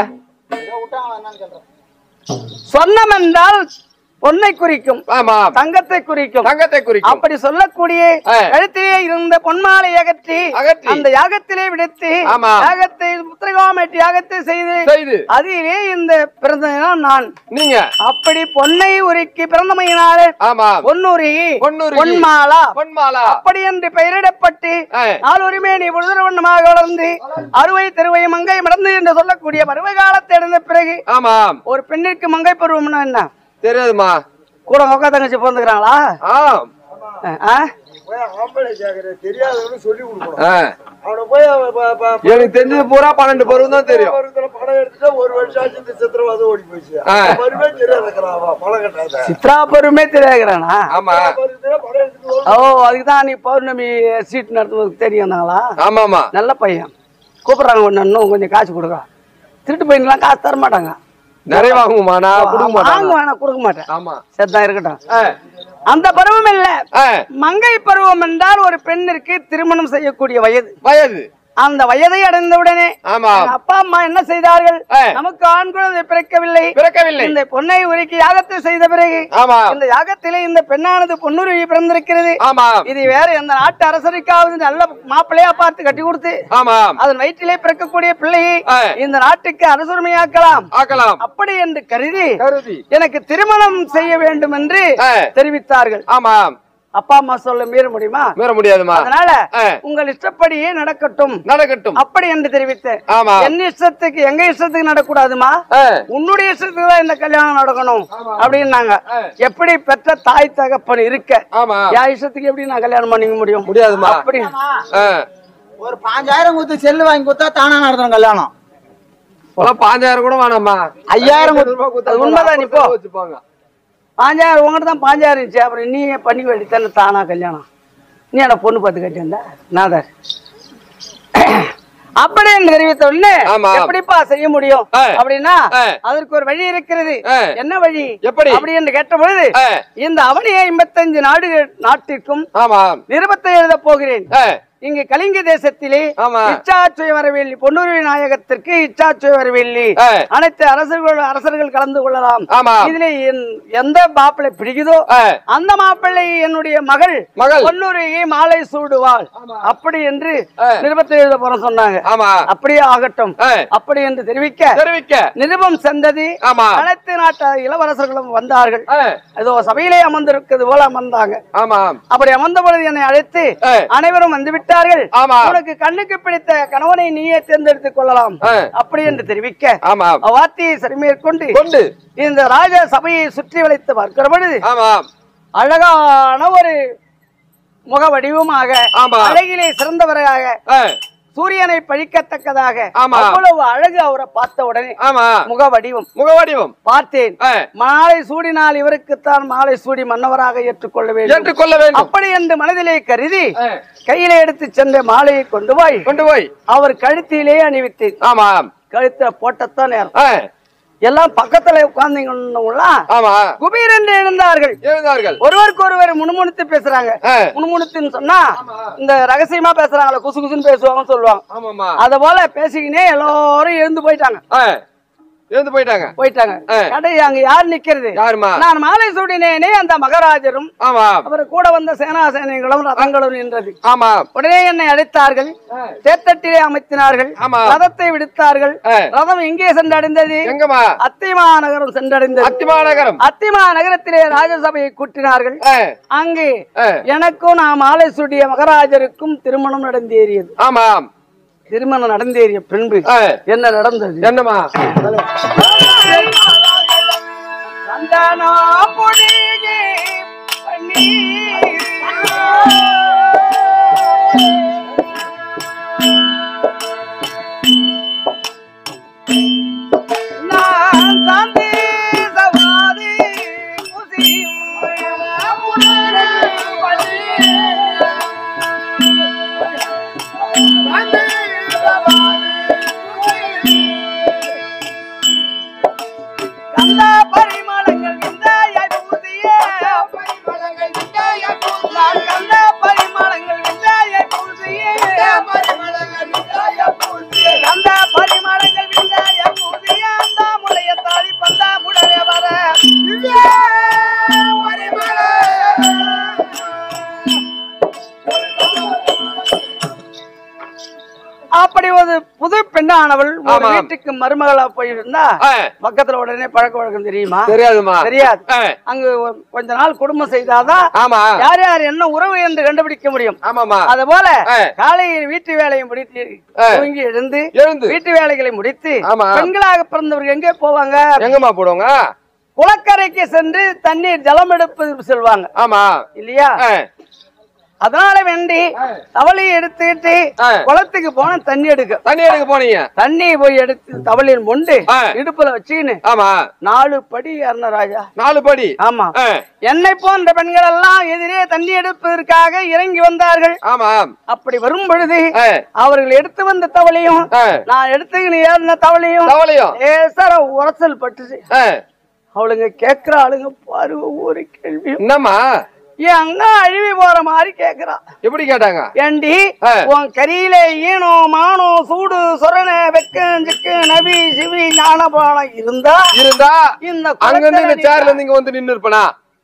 சொர்ணம் என்றால் பொன்னை குறிக்கும் ஆமா தங்கத்தை குறிக்கும் தங்கத்தை குறிக்கும் அப்படி சொல்லக்கூடிய ஆ. கழுத்திலே இருந்த பொன்மாலை அகற்றி அகற்றி. அந்த யாகத்திலே விடுத்து ஆமா. யாகத்தை புத்திரகாமேட்டி யாகத்தை செய்து செய்து அதிலே இந்த பிறந்த நாள் நான் நீங்க அப்படி பொன்னை உருக்கி பிறந்தமையினாலே ஆமா பொன்னுரி பொன்னுருகி. பொன்மாலா பொன்மாலா அப்படி என்று பெயரிடப்பட்டு ஆ. நாலுரிமே நீ வண்ணமாக வளர்ந்து அறுவை திருவை மங்கை மடந்து என்று சொல்லக்கூடிய பருவ காலத்தை அடைந்த பிறகு ஆமா ஒரு பெண்ணிற்கு மங்கை பருவம்னா என்ன தெரியாதுமா கூட மொக்க தங்கச்சி பிறந்துக்கிறாங்களா ஆ ஆ? ஆ. எனக்கு தெரிஞ்சது பூரா பன்னெண்டு பருவம் தான் தெரியும் ஆ. சித்ரா பருவமே தெரியாதுக்கிறானா ஆமா ஓ அதுக்கு தான் நீ பௌர்ணமி சீட் நடத்துவதுக்கு தெரியும் வந்தாங்களா ஆமாமா நல்ல பையன் கூப்பிடுறாங்க ஒன்று இன்னும் கொஞ்சம் காசு கொடுக்க திருட்டு பையன்லாம் காசு தர மாட்டாங்க நிறைய வாங்குமா நான் கொடுக்க வாங்க மாட்டேன் வேணாம் கொடுக்க மாட்டேன் ஆமா சரி தான் இருக்கட்டும் ஆ, அந்த பருவம் இல்ல ஆ, மங்கை பருவம் என்றால் ஒரு பெண்ணிற்கு திருமணம் செய்யக்கூடிய வயது வயது அந்த வயதை அடைந்தவுடனே ஆமா எங்க அப்பா அம்மா என்ன செய்தார்கள் ஆ. நமக்கு ஆண் குழந்தை பிறக்கவில்லை பிறக்கவில்லை இந்த பொன்னை உருக்கி யாகத்தை செய்த பிறகு ஆமா இந்த யாகத்திலே இந்த பெண்ணானது பொன்னுருவி பிறந்திருக்கிறது ஆமா இது வேற எந்த நாட்டு அரசருக்காவது நல்ல மாப்பிள்ளையா பார்த்து கட்டி கொடுத்து ஆமா அதன் வயிற்றிலே பிறக்கக்கூடிய பிள்ளையை ஆ. இந்த நாட்டுக்கு அரசுரிமையாக்கலாம் ஆக்கலாம் அப்படி என்று கருதி கருதி எனக்கு திருமணம் செய்ய வேண்டும் என்று ஆ. தெரிவித்தார்கள் ஆமா அப்பா அம்மா சொல்ல மீற முடியுமா மீற முடியாதுமா அதனால ஆ. உங்கள் இஷ்டப்படியே நடக்கட்டும் நடக்கட்டும் அப்படி என்று தெரிவித்தேன் ஆமா என் இஷ்டத்துக்கு எங்க இஷ்டத்துக்கு நடக்கூடாதுமா ஆ, உன்னுடைய இஷ்டத்துக்கு தான் இந்த கல்யாணம் நடக்கணும் அப்படின்னாங்க ஆ. எப்படி பெற்ற தாய் தகப்பன் இருக்க ஆமா என் இஷ்டத்துக்கு எப்படி நான் கல்யாணம் பண்ணிக்க முடியும் முடியாதுமா அப்படி ஆ, ஒரு பாஞ்சாயிரம் கொடுத்து செல்லு வாங்கி கொடுத்தா தானா நடத்தணும் கல்யாணம் இப்பெல்லாம் பாஞ்சாயிரம் கூட வேணாமா ஐயாயிரம் ஐயாயிரம் ரூபாய் கொடுத்தா அது உண்மைதான் நீ போ. வச்சுப்பாங்க பாஞ்சாயிரம் உங்கள்கிட்ட தான் பாஞ்சாயிரம் இருந்துச்சு அப்புறம் நீ பண்ணிக்க வேண்டியதானே தானா கல்யாணம் நீ என்ன பொண்ணு பார்த்து கட்டியிருந்த நாதர் அப்படி என்று தெரிவித்த உடனே ஆமா. எப்படிப்பா செய்ய முடியும் ஆ. அப்படின்னா ஆ. அதற்கு ஒரு வழி இருக்கிறது ஆ. என்ன வழி எப்படி? அப்படி என்று கேட்ட பொழுது ஆ. இந்த அவனியை ஐம்பத்தஞ்சு நாடுகள் நாட்டிற்கும் ஆமா நிருபத்தை எழுத போகிறேன் ஆ, இங்கு கலிங்க தேசத்திலே ஆமா. இச்சாச்சுய வரவேலி பொன்னூரி நாயகத்திற்கு இச்சாச்சுய வரவேலி ஆ. அனைத்து அரசர்கள் அரசர்கள் கலந்து கொள்ளலாம் ஆமா. இதுல என்- எந்த மாப்பிள்ளை பிடிக்குதோ ஆ. அந்த மாப்பிள்ளை என்னுடைய மகள் மகள். பொன்னூரியை மாலை சூடுவாள் அப்படி என்று ஆ. நிருபத்தை எழுத போற சொன்னாங்க ஆமா அப்படியே ஆகட்டும் ஆ. அப்படி என்று தெரிவிக்க தெரிவிக்க நிருபம் சென்றது ஆமா. அனைத்து நாட்டு இளவரசர்களும் வந்தார்கள் ஆ, ஏதோ சபையிலே அமர்ந்திருக்கிறது போல அமர்ந்தாங்க ஆமா அப்படி அமர்ந்த பொழுது என்னை அழைத்து ஆ. அனைவரும் வந்து விட்டார்கள் ஆமா. உனக்கு கண்ணுக்கு பிடித்த கணவனை நீயே தேர்ந்தெடுத்துக் கொள்ளலாம் ஆ. அப்படி என்று தெரிவிக்க ஆமா அவ்வார்த்தையை சரிமேற்கொண்டு கொண்டு இந்த ராஜ சபையை சுற்றி வளைத்து பார்க்கிற பொழுது ஆமா அழகான ஒரு முக வடிவமாக ஆமா. அழகிலே சிறந்தவராக ஆ, சூரியனை பழிக்கத்தக்கதாக ஆமா. அவ்வளவு அழகு அவரை பார்த்த உடனே ஆமா முக வடிவம் முகவடிவம் பார்த்தேன் ஆ, மாலை சூடினால் இவருக்குத்தான் மாலை சூடி மன்னவராக ஏற்றுக்கொள்ள வேண்டும் ஏற்றுக்கொள்ள வேண்டும் அப்படி என்று மனதிலே கருதி ஆ, கையில எடுத்து சென்ற மாலையை கொண்டு போய் கொண்டு போய் அவர் கழுத்திலே அணிவித்தேன் ஆமா கழுத்துல போட்டத்தான் நேரம் ஆ, எல்லாம் பக்கத்துல உட்கார்ந்தீங்கன்னா ஆமா குபீர் என்று எழுந்தார்கள் எழுந்தார்கள் ஒருவருக்கு ஒருவர் முணுமுணுத்து பேசுறாங்க ஆ, முணுமுணுத்துன்னு சொன்னா இந்த ரகசியமா பேசுறாங்களே குசு குசுன்னு பேசுவாங்கன்னு சொல்லுவாங்க ஆமாமா அத போல பேசிக்கினே எல்லாரும் எழுந்து போயிட்டாங்க ஆ, எழுந்து போயிட்டாங்க போயிட்டாங்க ஆ. கடை அங்க யார் நிக்கிறது யாருமா நான் மாலை சூடினேனே அந்த மகராஜரும் ஆமா அவர் கூட வந்த சேனாசேனைகளும் ரதங்களும் நின்றது ஆமா உடனே என்னை அழைத்தார்கள் தேத்தட்டிலே அமைத்தினார்கள் ஆமா. ரதத்தை விடுத்தார்கள் ஆ. ரதம் எங்கே சென்றடைந்தது எங்கம்மா அத்திமா நகரம் சென்றடைந்தது அத்திமா நகரம் அத்திமா நகரத்திலே ராஜசபையை கூட்டினார்கள் ஆ, அங்கு ஆ, எனக்கும் நான் மாலை சூடிய மகராஜருக்கும் திருமணம் நடந்தேறியது ஆமா திருமணம் நடந்தேறிய பின்பு ஆ, என்ன நடந்தது என்னம்மா சந்தனா பொடிகை பன்னீர். நான் சாந்தி சவாரி குசி கந்த பரிமளங்கள் விந்தாயாய் பூசியே நான் கந்த பரிமளங்கள் விந்தாயாய் பூசியே கந்த பரிமளங்கள் விந்தாயாய் பூசியே அந்த முளைய தாழி பந்தா முடரே வர அப்படி ஒரு புது பெண்ணானவள் ஒரு ஆமாம். வீட்டுக்கு மருமகளா போயிருந்தா ஆ, பக்கத்துல உடனே பழக்க வழக்கம் தெரியுமா தெரியாதுமா தெரியாது ஆ, அங்கு ஒரு கொஞ்ச நாள் குடும்பம் செய்தாதான் ஆமா யார் யார் என்ன உறவு என்று கண்டுபிடிக்க முடியும் ஆமாமா அது போல ஆ. காலையில் வீட்டு வேலையை முடித்து ஆ. தூங்கி எழுந்து எழுந்து வீட்டு வேலைகளை முடித்து ஆமா. பெண்களாக பிறந்தவர்கள் எங்கே போவாங்க எங்கம்மா போடுவாங்க குளக்கரைக்கு சென்று தண்ணீர் ஜலம் எடுப்பதற்கு செல்வாங்க ஆமா இல்லையா ஆ, அதனால வேண்டி தவளையை எடுத்துக்கிட்டு ஆ. குளத்துக்கு போன தண்ணி எடுக்க தண்ணி எடுக்க போனீங்க தண்ணி போய் எடுத்து தவளையில் மொண்டு ஆ. இடுப்புல வச்சுக்கின்னு ஆமா நாலு படி ஏறின ராஜா நாலு படி ஆமா ஆ, என்னை போன்ற பெண்கள் எல்லாம் எதிரே தண்ணி எடுப்பதற்காக இறங்கி வந்தார்கள் ஆமா அப்படி வரும் பொழுது ஆ, அவர்கள் எடுத்து வந்த தவளையும் ஆ, நான் எடுத்துக்கின்னு ஏறின தவளையும் தவளையும் லேசார உரசல் பட்டுச்சு ஆ, அவளுங்க கேக்குற ஆளுங்க பாரு ஒரு கேள்வி என்னம்மா என் அண்ணா அழுவி போற மாதிரி கேக்குறா எப்படி கேட்டாங்க ஏண்டி ஆ. உன் கரியில ஈனோ மானோ சூடு சொரண வெக்கம் சிக்கு நபி சிவி ஞானபானம் இருந்தா இருந்தா இந்த அங்க இருந்து இந்த குளத்துல சேர்ல இருந்து இங்க வந்து நின்னு இருப்பனா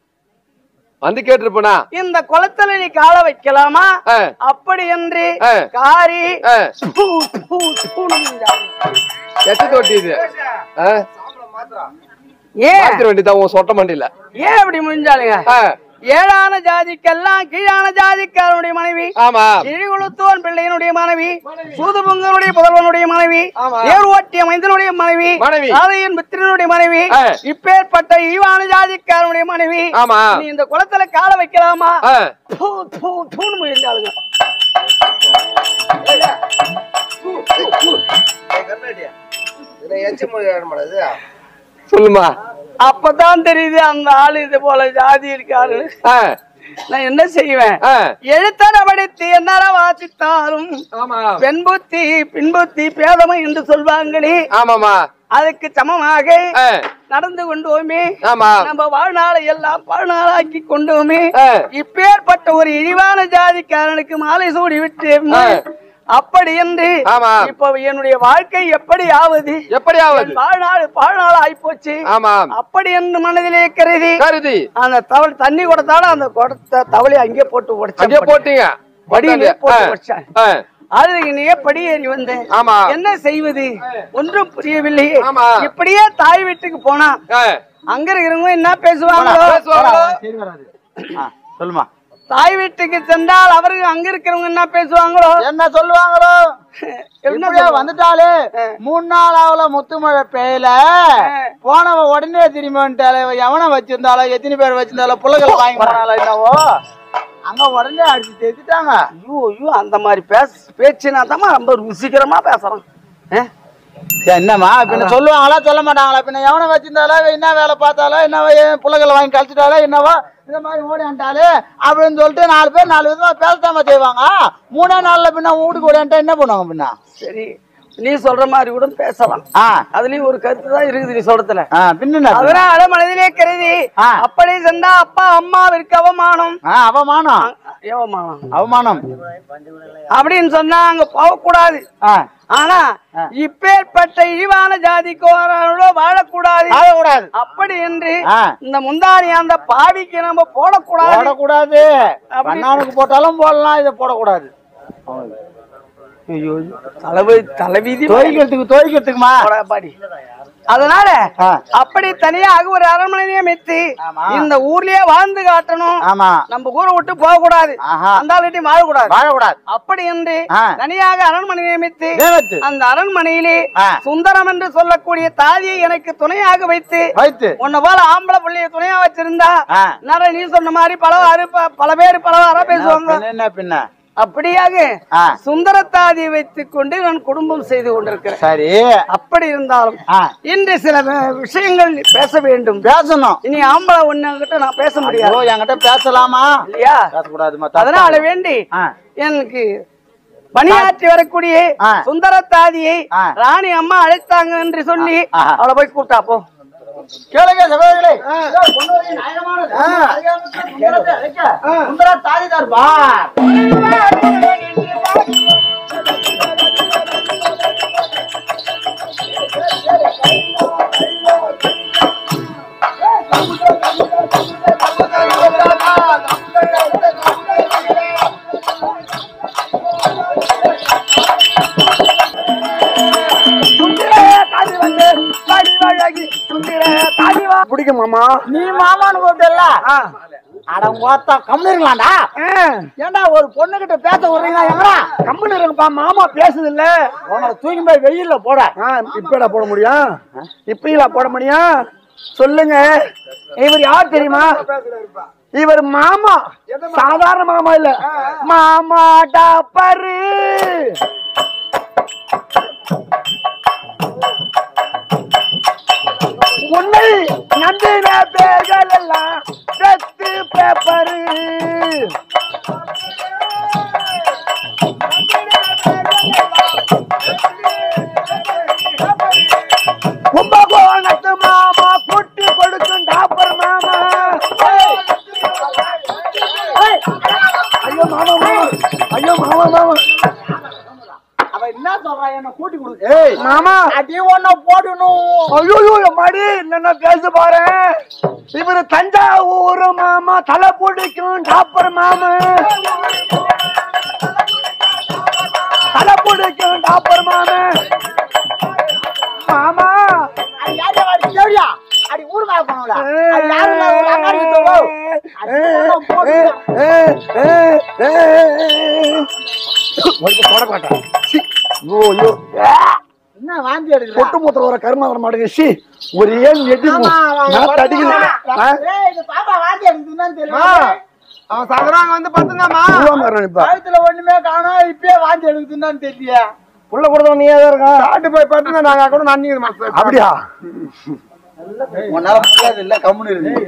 வந்து கேட்டிருப்பனா இந்த குளத்துல நீ கால வைக்கலாமா ஆ, அப்படி என்று ஆ. காரி ஆ, பூ, பூ, பூன்னு செஞ்சாங்க. எச்சு தொட்டி இது ஆ, ஏன் மாத்திர வேண்டியதான் உன் சொட்ட மண்டியில ஏன் அப்படி முடிஞ்சாளுங்க ஆ, ஏழான ஜாதிக்கெல்லாம் கீழான ஜாதிக்காரனுடைய மனைவி ஆமா கிழிகுளுத்துவன் பிள்ளையனுடைய மனைவி சூதுபொங்கனுடைய புதல்வனுடைய மனைவி ஆமா. ஏர் ஓட்டிய மைந்தனுடைய மனைவி மனைவி. ராதையின் மித்திரனுடைய மனைவி ஆ. இப்பேற்பட்ட ஈவான ஜாதிக்காரனுடைய மனைவி ஆமா நீ இந்த குளத்துல கால வைக்கலாமா ஆ, தூ, தூ, தூன்னு முயன்றாளுங்க சொல்லுமா அப்பதான் தெரியுது அந்த ஆளு இது போல ஜாதி இருக்காரு ஆ, நான் என்ன செய்வேன் ஆ, எழுத்தர படித்து என்னற வாசித்தாலும் ஆமா பெண் புத்தி பின் புத்தி பேதமை என்று சொல்வாங்களே ஆமாமா அதுக்கு சமமாக ஆ, நடந்து கொண்டோமே ஆமா நம்ம வாழ்நாளை எல்லாம் பழுநாளாக்கி கொண்டோமே ஆ, இப்பேற்பட்ட ஒரு இழிவான ஜாதிக்காரனுக்கு மாலை சூடி விட்டு ஆ. அப்படி என்று ஆமா. இப்ப என்னுடைய வாழ்க்கை எப்படி ஆவது எப்படியாவது என் வாழ்நாள் வாழ்நாள் ஆயிப்போச்சு ஆமா அப்படி என்று மனதிலே கருதி கருதி அந்த தவள் தண்ணி கொடுத்தாலும் அந்த கொடுத்த தவளை அங்கே போட்டு அங்கே உடைச்சேன் போட்டீங்க படியிலே போட்டு ஆ, உடைச்சேன் ஆ, அழுதுகினே படியேறி வந்தேன் ஆமா என்ன செய்வது ஒன்றும் புரியவில்லை ஆமா. இப்படியே தாய் வீட்டுக்கு போனா ஆ, அங்க இருக்கிறவங்க என்ன பேசுவாங்களோ பேசுவாங்களோ? சரி வராது ஆ, சொல்லுமா தாய் வீட்டுக்கு சென்றால் அவருக்கு அங்க இருக்கிறவங்க என்ன பேசுவாங்களோ என்ன சொல்லுவாங்களோ என்ன இப்படியே சொல்லுவாங்க? வந்துட்டாலே மூணு நாள் ஆகல முத்துமழை பெய்யல போனவ உடனே திரும்பி வந்துட்டாலே இவ எவனை வச்சிருந்தாலோ எத்தனை பேர் வச்சிருந்தாலோ புள்ளகள் வாங்கி போனாலோ என்னவோ அங்க உடனே அடிச்சு தேத்திட்டாங்க ஐயோ ஐயோ அந்த மாதிரி பேச பேச்சுனா தான் ரொம்ப ருசிகரமா பேசுறான் ஆ? சரி, என்னம்மா பின்ன சொல்லுவாங்களா சொல்ல மாட்டாங்களா பின்ன எவனை வச்சிருந்தாலோ இவ என்ன வேலை பார்த்தாலோ என்னவோ என் புள்ளகளை வாங்கி கழிச்சிட்டாலோ என்னவோ இந்த மாதிரி ஓடியாண்டாலே அப்படின்னு சொல்லிட்டு நாலு பேர் நாலு விதமா பேசத்தாம செய்வாங்க மூணே நாள்ல பின்ன வீட்டுக்கு ஓடியாண்டா என்ன பண்ணுவாங்க பின்ன சரி நீ சொல்ற மாதிரி கூட பேசலாம் ஆ அதுலயும் ஒரு கருத்து தான் இருக்குது நீ சொல்றதுல ஆ பின்ன என்ன? அதனால மனதிலே கருதி ஆ. அப்படி சென்றா அப்பா அம்மாவிற்கு அவமானம் ஆ அவமானம் அவமானம் அவமானம் அப்படின்னு சொன்னா அங்க போகக்கூடாது ஆ ஆனா இப்பேற்பட்ட இழிவான ஜாதிக்கோரோட வாழக்கூடாது ஆடக்கூடாது அப்படி என்று ஆ. இந்த முந்தானி அந்த பாவிக்கு நம்ம போடக்கூடாது போடக்கூடாது அப்படி- பண்ணானுக்கு போட்டாலும் போடலாம் இதை போடக்கூடாது ஐயோ தலைவி தலைவிதி துவைக்கிறதுக்கு துவைக்கிறதுக்குமா பாடி அதனால ஆ. அப்படி தனியாக ஒரு அரண்மனை நியமித்து ஆமா. இந்த ஊர்லயே வாழ்ந்து காட்டணும் ஆமா நம்ம ஊரை விட்டு போக கூடாது ஆஹா. அந்த ஆளுகிட்டையும் வாழக்கூடாது வாழக்கூடாது அப்படி என்று ஆ. தனியாக அரண்மனை நியமித்து தேவத்து அந்த அரண்மனையிலே ஆ. சுந்தரம் என்று சொல்லக்கூடிய தாதியை எனக்கு துணையாக வைத்து வைத்து உன்னை போல ஆம்பளை பிள்ளைய துணையா வச்சிருந்தா ஆ. நிறைய நீ சொன்ன மாதிரி பலவாறு ப- பல பேர் பலவாரா பேசுவாங்க பின்ன என்ன பின்ன அப்படியாக ஆ. சுந்தரத்தாதியை வைத்துக் கொண்டு நான் குடும்பம் செய்து கொண்டிருக்கிறேன் சரி அப்படி இருந்தாலும் ஆ இன்று சில வி- விஷயங்கள் நீ பேச வேண்டும் பேசணும் இனி ஆம்பளை ஒண்ணுகிட்ட நான் பேச முடியாது ஐயோ என்கிட்ட பேசலாமா இல்லையா பேசக்கூடாதுமா அதனால வேண்டி ஆ எனக்கு பணியாற்றி வரக்கூடிய ஆ. சுந்தரத்தாதியை ஆ. ராணி அம்மா அழைத்தாங்க என்று சொல்லி ஆ. அவளை போய் கூட்டா போ கேளுங்க சகோதரிகளே பொண்ணுவரி நாயகமானது. அதிகாரத்தை சுந்தரத்தை அழைக்க. சுந்தர தாதிதார் பார் பிடிக்குமாமா நீ மாமான்னு கூப்பிட்டல அட ஓத்தா கம்மிருங்களாண்டா ஏன்டா ஒரு பொண்ணு கிட்ட பேச விடுறீங்களா எங்கடா கம்பெனி இருக்குப்பா மாமா பேசுது இல்ல உங்களை தூக்கி போய் வெயில்ல போட இப்படா போட முடியும் இப்படிலா போட முடியும் சொல்லுங்க இவர் யார் தெரியுமா இவர் மாமா சாதாரண மாமா இல்ல மாமா டாப்பரு உன்னை நம்பின பேர்கள் எல்லாம் டெஸ்ட் பேப்பரு கும்பகோணத்து மாமா குட்டி கொடுக்கும் டாப்பர் மாமா ஐயோ மாமா மாமா ஐயோ மாமா மாமா அவ என்ன சொல்றா என்ன கூட்டி கொடு ஏய் மாமா அடி ஒன்ன போடணும் ஐயோ மாடி என்ன பேச பாரு இவரு தஞ்சாவூர் மாமா தலை பிடிக்கும் டாப்பர் மாமா தலை பிடிக்கும் டாப்பர் மாமா மாமா அது யாரு வாடி தேடியா அடி ஊரு மேல போனவளா அது யாரு இல்ல ஒரு அங்காடி தோவோ அடி ஒன்ன போடணும் என்ன வாந்தி எடுக்குற பொட்டு மூத்திர வர கருமாதிர மாடுங்க சி ஒரு ஏன் எட்டி ஆமா, அவன் நாத்து அடிக்குது ஆ? ஏய், இந்த பாப்பா வாந்தி எடுக்குதுன்னு தெரியுமா அவன் சதுராங்க வந்து பத்துங்கம்மா நினைப்பா கழுத்துல ஒண்ணுமே காணோம் இப்பயே வாந்தி எடுக்குதுன்னு தெரியல உள்ள கொடுத்தவன் நீ ஏதா இருக்கா காட்டு போய் பட்டுங்க நாங்க கூட நன்னிங்க அப்படியா உன்னால முடியாது இல்ல கம்முன்னு இருக்கு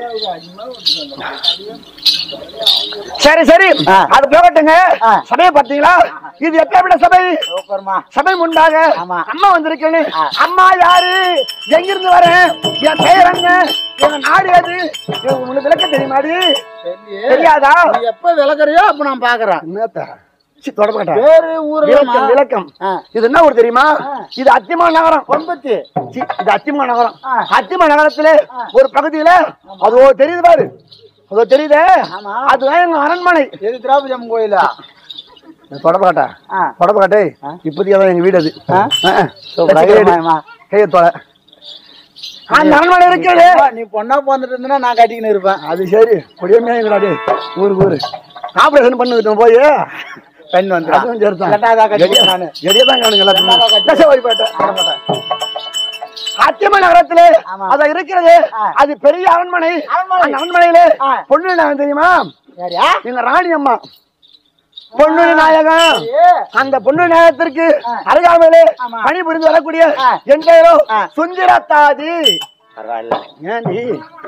சரி சரி ஆ. அது போகட்டுங்க ஆ. சபையை பார்த்தீங்களா இது எப்படிப்பட்ட சபை சூப்பர்மா சபை முன்பாக ஆமா. அம்மா வந்திருக்கேன்னு ஆ. அம்மா யாரு எங்கிருந்து வரேன் என் பெயர் என்ன எங்க நாடு எது இது உங்களுக்கு விளக்க தெரியுமாடி தெரியாதா நீ எப்ப விளக்குறியோ அப்ப நான் பாக்குறேன் என்னத்த சி, தொடப்பக்கட்டா. பேரு ஊரு விளக்கம் விளக்கம் ஆ. இது என்ன ஊர் தெரியுமா இது அத்திமா நகரம் கொம்பத்தி சி, இது அத்திமா நகரம் ஆ. அத்திமா நகரத்துல ஒரு பகுதியில அதோ தெரியுது பாரு அதோ தெரியுதே ஆமா. அதுதான் எங்க அரண்மனை எது திரௌபதி அம்மன் கோயிலா தொடப்பக்காட்டா ஆ. தொடப்பக்காட்டே இப்போதைக்கு தான் எங்க வீடு அது ஆ? ஆ, ஆ. சூப்பர், கையை எடு. ஐயம்மா. கையை தொலை அந்த அரண்மனை இருக்கிறது நீ பொண்ணா பிறந்துட்டு இருந்தா நான் கட்டிக்கின்னு இருப்பேன் அது சரி பொடியமே எங்கடாடி ஊருக்கு ஊரு ஆபரேஷன் பண்ணிவிட்டோம் போய் பெண் வந்து அதுவும் சரிதான் கட்டாதான் கட்டிக்கிறேன் நானு எடியா தான் காணுங்க கட்டாதான் எல்லாத்தையும் கட்டி- தசை வழிபாட்டை அத்தியம நகரத்துல ஆமா. அத இருக்கிறது ஆ. அது பெரிய அரண்மனை அரண்மனை. அந்த அரண்மனையில ஆ. பொண்ணு நாயகம் தெரியுமா யாரியா எங்க ராணி அம்மா பொண்ணு நாயகம் அந்த பொண்ணு நாயகத்திற்கு அருகாமையிலே ஆமா. பணிபுரிந்து வரக்கூடிய ஆ. என் பெயரோ ஆ. சுந்தரத்தாதி பரவாயில்ல ஏண்டி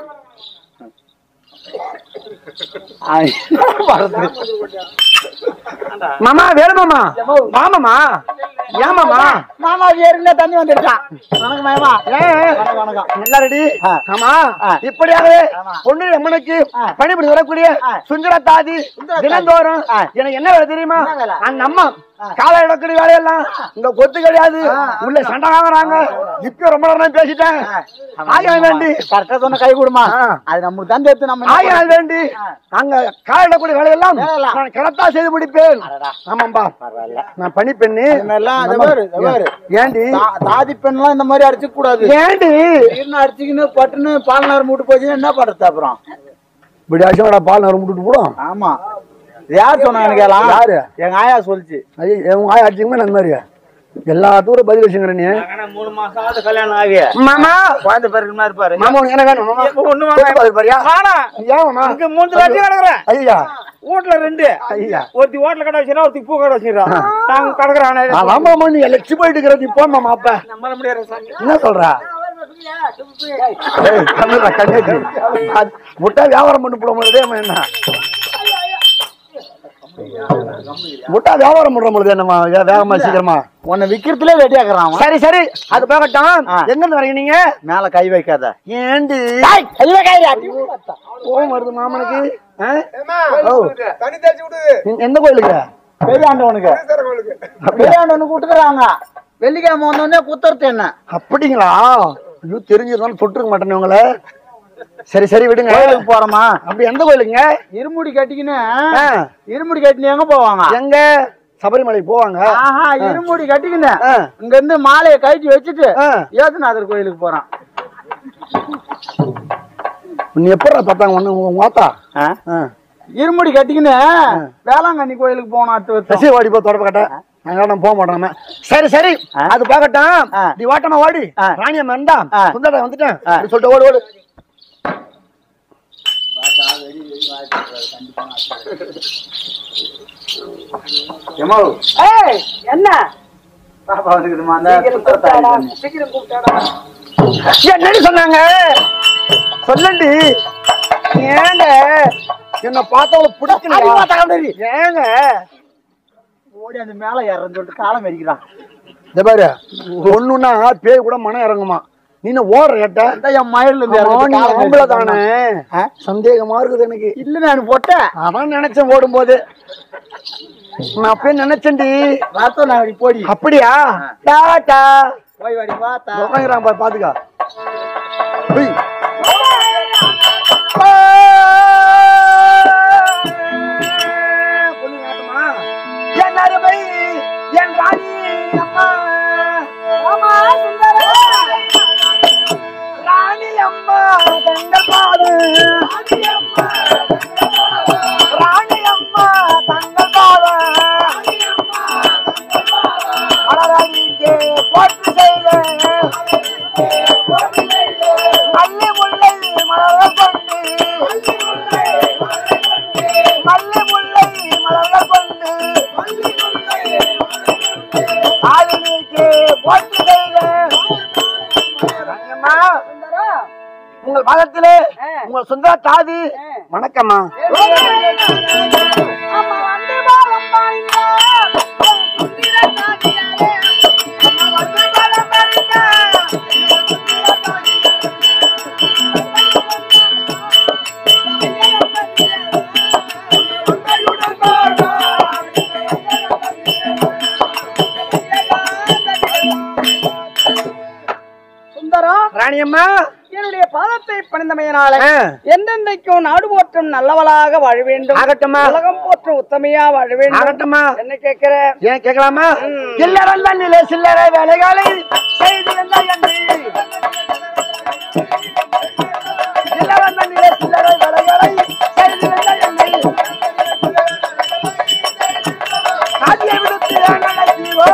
மாமா வேணுமாமா மாமாமா ஏமாமா மாமா ஏறினா தண்ணி வந்துருச்சான் வணக்கம் மாமா ஏன் வணக்கம் வணக்கம் எல்லாம் ரெடி ஆ. ஆமா ஆ. இப்படியாகவே ஆமா. பொண்ணு அம்மனுக்கு ஆ. பணிபுரிந்து வரக்கூடிய ஆ. சுந்தர தாதி சுந்தர தாதி. தினந்தோறும் ஆ. எனக்கு என்ன வேலை தெரியுமா என்ன வேலை? அந்த அம்மா ஆ. காலை இடக்கடி வேலையெல்லாம் இங்க கொத்து கிடையாது உள்ள சண்டை வாங்குறாங்க இப்ப ரொம்ப நேரம் பேசிட்டேன் ஆகியம் வேண்டி கரெக்டா சொன்ன கை கொடுமா ஆ. அது நமக்கு தான் தெரித்து நம்ம என்ன ஆகியம் வேண்டி ஆ. அங்க காலை இடக்கூடிய வேலையெல்லாம் வேலையெல்லாம். நான் கரெக்டா செய்து முடிப்பேன் அடடா. ஆமாம்பா பரவாயில்ல நான் பணி பெண்ணு அது மாதிரிலாம் அது பாரு, அது பாரு. ஏண்டி தா- தாதி பெண்லாம் இந்த மாதிரி அடிச்சுக்க கூடாது ஏண்டி திடீர்னு அடிச்சுக்கின்னு பட்டுன்னு பால் நேரம் மூட்டு போச்சுன்னா என்ன பண்றது அப்புறம் இப்படி ஆச்சும் பால் நேரம் விட்டுட்டு போடும் ஆமா இது யார் சொன்னாங்க கேலாம் யாரு? எங்க ஆயா சொல்லுச்சு ஐயோ உங்க ஆயா அடிச்சுக்குமே அந்த மாதிரி எல்லா தூரம் பதில் வச்சுங்கிற நீ மூணு மாசம் ஆகுது கல்யாணம் ஆகி மாமா குழந்தை பிறகு மாதிரி இருப்பாரு மாமா உனக்கு என்ன வேணும் மாமா ஒண்ணு தொட்டு பாரு பாரியா வேணாம் ஏன் மாமா இங்க மூணு ராஜ்யம் கிடக்குறேன் ஐயா வீட்டுல ரெண்டு ஐயா ஒருத்தி ஹோட்டல் கடை வச்சிடா ஒருத்தி பூ கடை வச்சிடா நாங்க கிடக்குறான் அதான் மாமா நீ லட்சி போயிட்டு இருக்கிறது இப்போ மாமா அப்ப நம்மள முடியாது சாமி என்ன சொல்ற ஏய், கண்ணுடா, கண்ணேத்தி. அது முட்டை வியாபாரம் பண்ணி போட முடியதே என்ன முட்டை வியாபாரம் பண்ற முடியுது என்னமா வே- வேகமா சீக்கிரமா உன்னை விக்கிறதுல ரெடியாக்குறான் சரி சரி அது போகட்டும் ஆ. எங்க இருந்து வரீங்க நீங்க மேல கை வைக்காத ஏண்டி கோவம் வருது மாமனுக்கு ஆ? ஓ. எ- எந்த கோயிலுக்கு பெரியாண்டவனுக்கு பெரியாண்டவனுக்கு விட்டுக்கிறாங்க வெள்ளிக்கிழமை வந்தோடனே குத்துறது என்ன அப்படிங்களா ஐயோ தெரிஞ்சிருந்தாலும் தொட்டுருக்க மாட்டேன் உங்களை சரி சரி விடுங்க கோயிலுக்கு போறோமா அப்படி எந்த கோயிலுங்க இருமுடி கட்டிக்கின்னு ஆ. இருமுடி கட்டினு எங்க போவாங்க எங்க சபரிமலை போவாங்க ஆஹா இருமுடி கட்டிக்கின்னு ஆ. இங்க இருந்து மாலையை கழட்டி வச்சுட்டு ஆ. ஏசுநாதர் கோயிலுக்கு போறான் நீ எப்படா பார்த்தாங்க ஒண்ணு உங்க வாத்தா ஆ. இருமுடி கட்டிக்கின்னு வேளாங்கண்ணி கோயிலுக்கு போனோம் அடுத்த வருஷம் சசி ஓடி போ தொடப்ப கட்ட அங்க நம்ம போக மாட்டோம் நம்ம. சரி சரி அது பார்க்கட்டும் ஆ. நீ ஓட்டமா ஓடி ஆ. ராணியம் வந்தா ஆ. சுந்தர வந்துட்டேன் ஆ. அப்படி சொல்லிட்டு ஓடு ஓடு ஏய் என்ன பாப்பா வந்துக்குதுமா அந்த சுத்தத்தாடி பண்ணு. என்னடி சொன்னாங்க சொல்லண்டி ஏங்க என்ன பார்த்தவங்கள பிடிக்கல ஏங்க ஓடி அந்த மேல ஏறன்னு சொல்லிட்டு காலம் மெரிக்கிறான் இந்த பாரு ஒண்ணுன்னா பேய் கூட மனம் இறங்குமா நீ என்ன ஓடுற ஏட்ட அந்த என் மயில இருந்து ஆமா, இறங்கி நீ காலம் ஆம்பளை மெரிக்கிறான். தானே ஆ? சந்தேகமா இருக்குது எனக்கு இல்ல நான் போட்டேன் அதான் நினைச்சேன் ஓடும்போது நான் அப்பயே நினைச்சேன்டி ரத்தம் நான் அப்படி போடி அப்படியா டாடா போய் வாடி பார்த்தா உட்காந்துக்கிறான் பாரு பாத்துக்கா உய். பொண்ணு நாட்டமா? என் அருமை, என் ராணி அம்மா. ராணி அம்மா தங்கள் பாது ராணி அம்மா தங்கள் பாது அழகாடிக்கு போட்டு செய்தேன் மல்லி முல்லை மலர்கள் கொண்டு மல்லி முல்லை மலர்கள் கொண்டு ஆளுநருக்கு போட்டு செய்தேன் ராணியம்மா, உங்கள் பாதத்திலே உங்கள் சொந்த தாதி வணக்கம்மா சுந்தரம் ராணியம்மா என்னுடைய பாதத்தை பணிந்தமையினால ஆ. என்றென்றைக்கும் நாடு போற்றும் நல்லவளாக வாழ வேண்டும் ஆகட்டும்மா உலகம் போற்றும் உத்தமையா வாழ வேண்டும் ஆகட்டும்மா என்ன கேட்கிற ஏன் கேட்கலாமா எல்லாரும் தண்ணிலே சில்லறை வேலைகளை செய்து வந்தாய் என்று. எல்லாரும் தண்ணிலே சில்லறை வேலைகளை செய்து வந்தாய் என்று. சாதியை விடுத்து நடத்திவோ,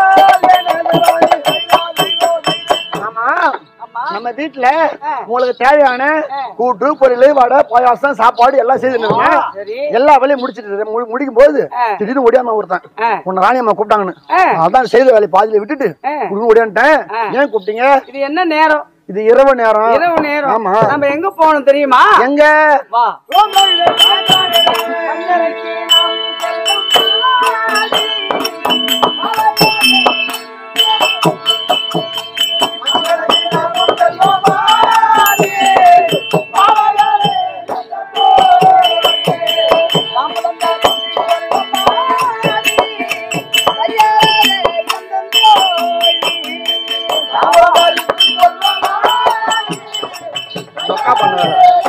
ஆமா நம்ம வீட்டுல உங்களுக்கு தேவையான கூட்டு பொரியல் வடை பாயாசம் சாப்பாடு எல்லாம் செய்துருங்க சரி. எல்லா வேலையும் முடிச்சிட்டு மு- முடிக்கும் போது திடீர்னு ஓடியாம ஒருத்தன் ஆ. உன்னை ராணியம்மா கூப்பிட்டாங்கன்னு ஆ. அதான் செய்த வேலையை பாதியில விட்டுட்டு ஆ. உடனே ஓடியான்ட்டேன் ஏன் கூப்பிட்டீங்க இது என்ன நேரம் இது இரவு நேரம் இரவு நேரம் ஆமா நம்ம எங்க போகணும் தெரியுமா எங்க வா சொக்கா பண்ணுவாரு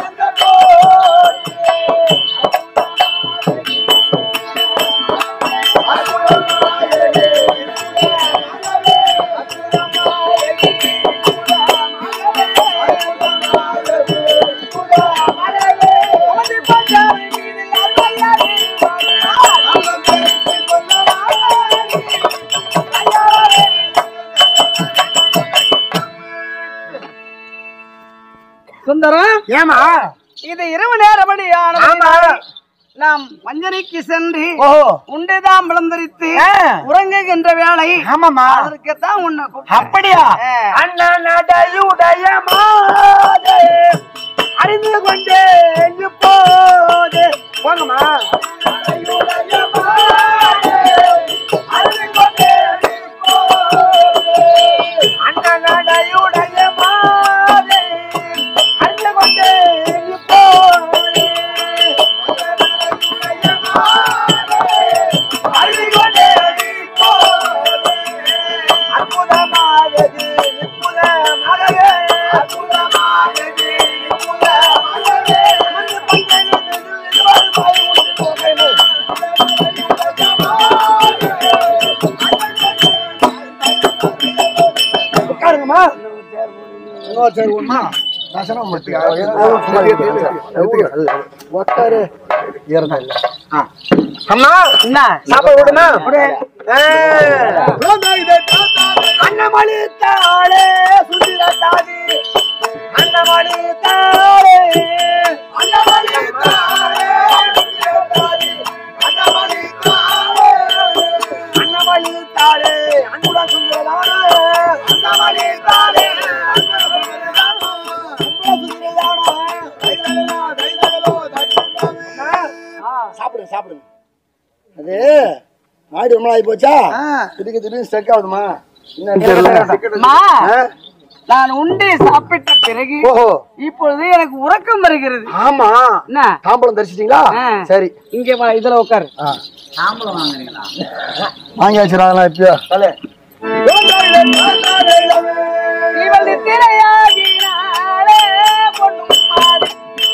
சுந்தரம் ஏமா இது இரவு நேரமணி ஆமா நாம் மஞ்சரிக்கு சென்று ஓஹோ உண்டைதான் விளந்தரித்து ஆ. உறங்குகின்ற வேலை ஆமாமா அதற்குத்தான் உன்னை கூப்பிட்டேன். அப்படியா ஆ. அண்ணா நடையுடைய மாதே அறிந்து கொண்டே போது போங்கம்மா அண்ணா நடையுடைய மாதே அறிந்து கொண்டே போது அறிந்து கொண்டே போது அற்புதமாகது நிற்புதமாகவே அற்புதமாகது நிற்புதமாகவே மண்ணு பந்தனது வாழ்வாய் உண்டு போகவே உட்காருங்கம்மா இன்னொரு சேர் ஒண்ணா தசனம் உட்காரு ஏறதா இல்ல அம்மா என்ன சாப்பாடு விடுமா அன்னமணி தாளே சுந்திர தாதி அன்னமணி தாளே அன்னமணி தாளே சுந்திர தாதி அன்னமணி தாளே அன்னமணி தாளே அன்புடா சுந்தரதானே அன்னமணி தாளே சாப்பிடுங்க சாப்பிடுங்க அது ஆடி ரொம்ப ஆகி போச்சா திடீர்னு திடீர்னு ஸ்ட்ரக் ஆகுதுமா அம்மா, நான் உண்டை சாப்பிட்ட பிறகு ஓஹோ இப்பொழுது எனக்கு உறக்கம் வருகிறது ஆமா என்ன தாம்பலம் தரிச்சிட்டீங்களா ஆ. சரி இங்க வா இதுல உட்காரு வாங்கி வச்சிருக்காங்களா இப்பயோ தலை இவள் நித்திரையாகினாளே பொண்ணும் மாறி.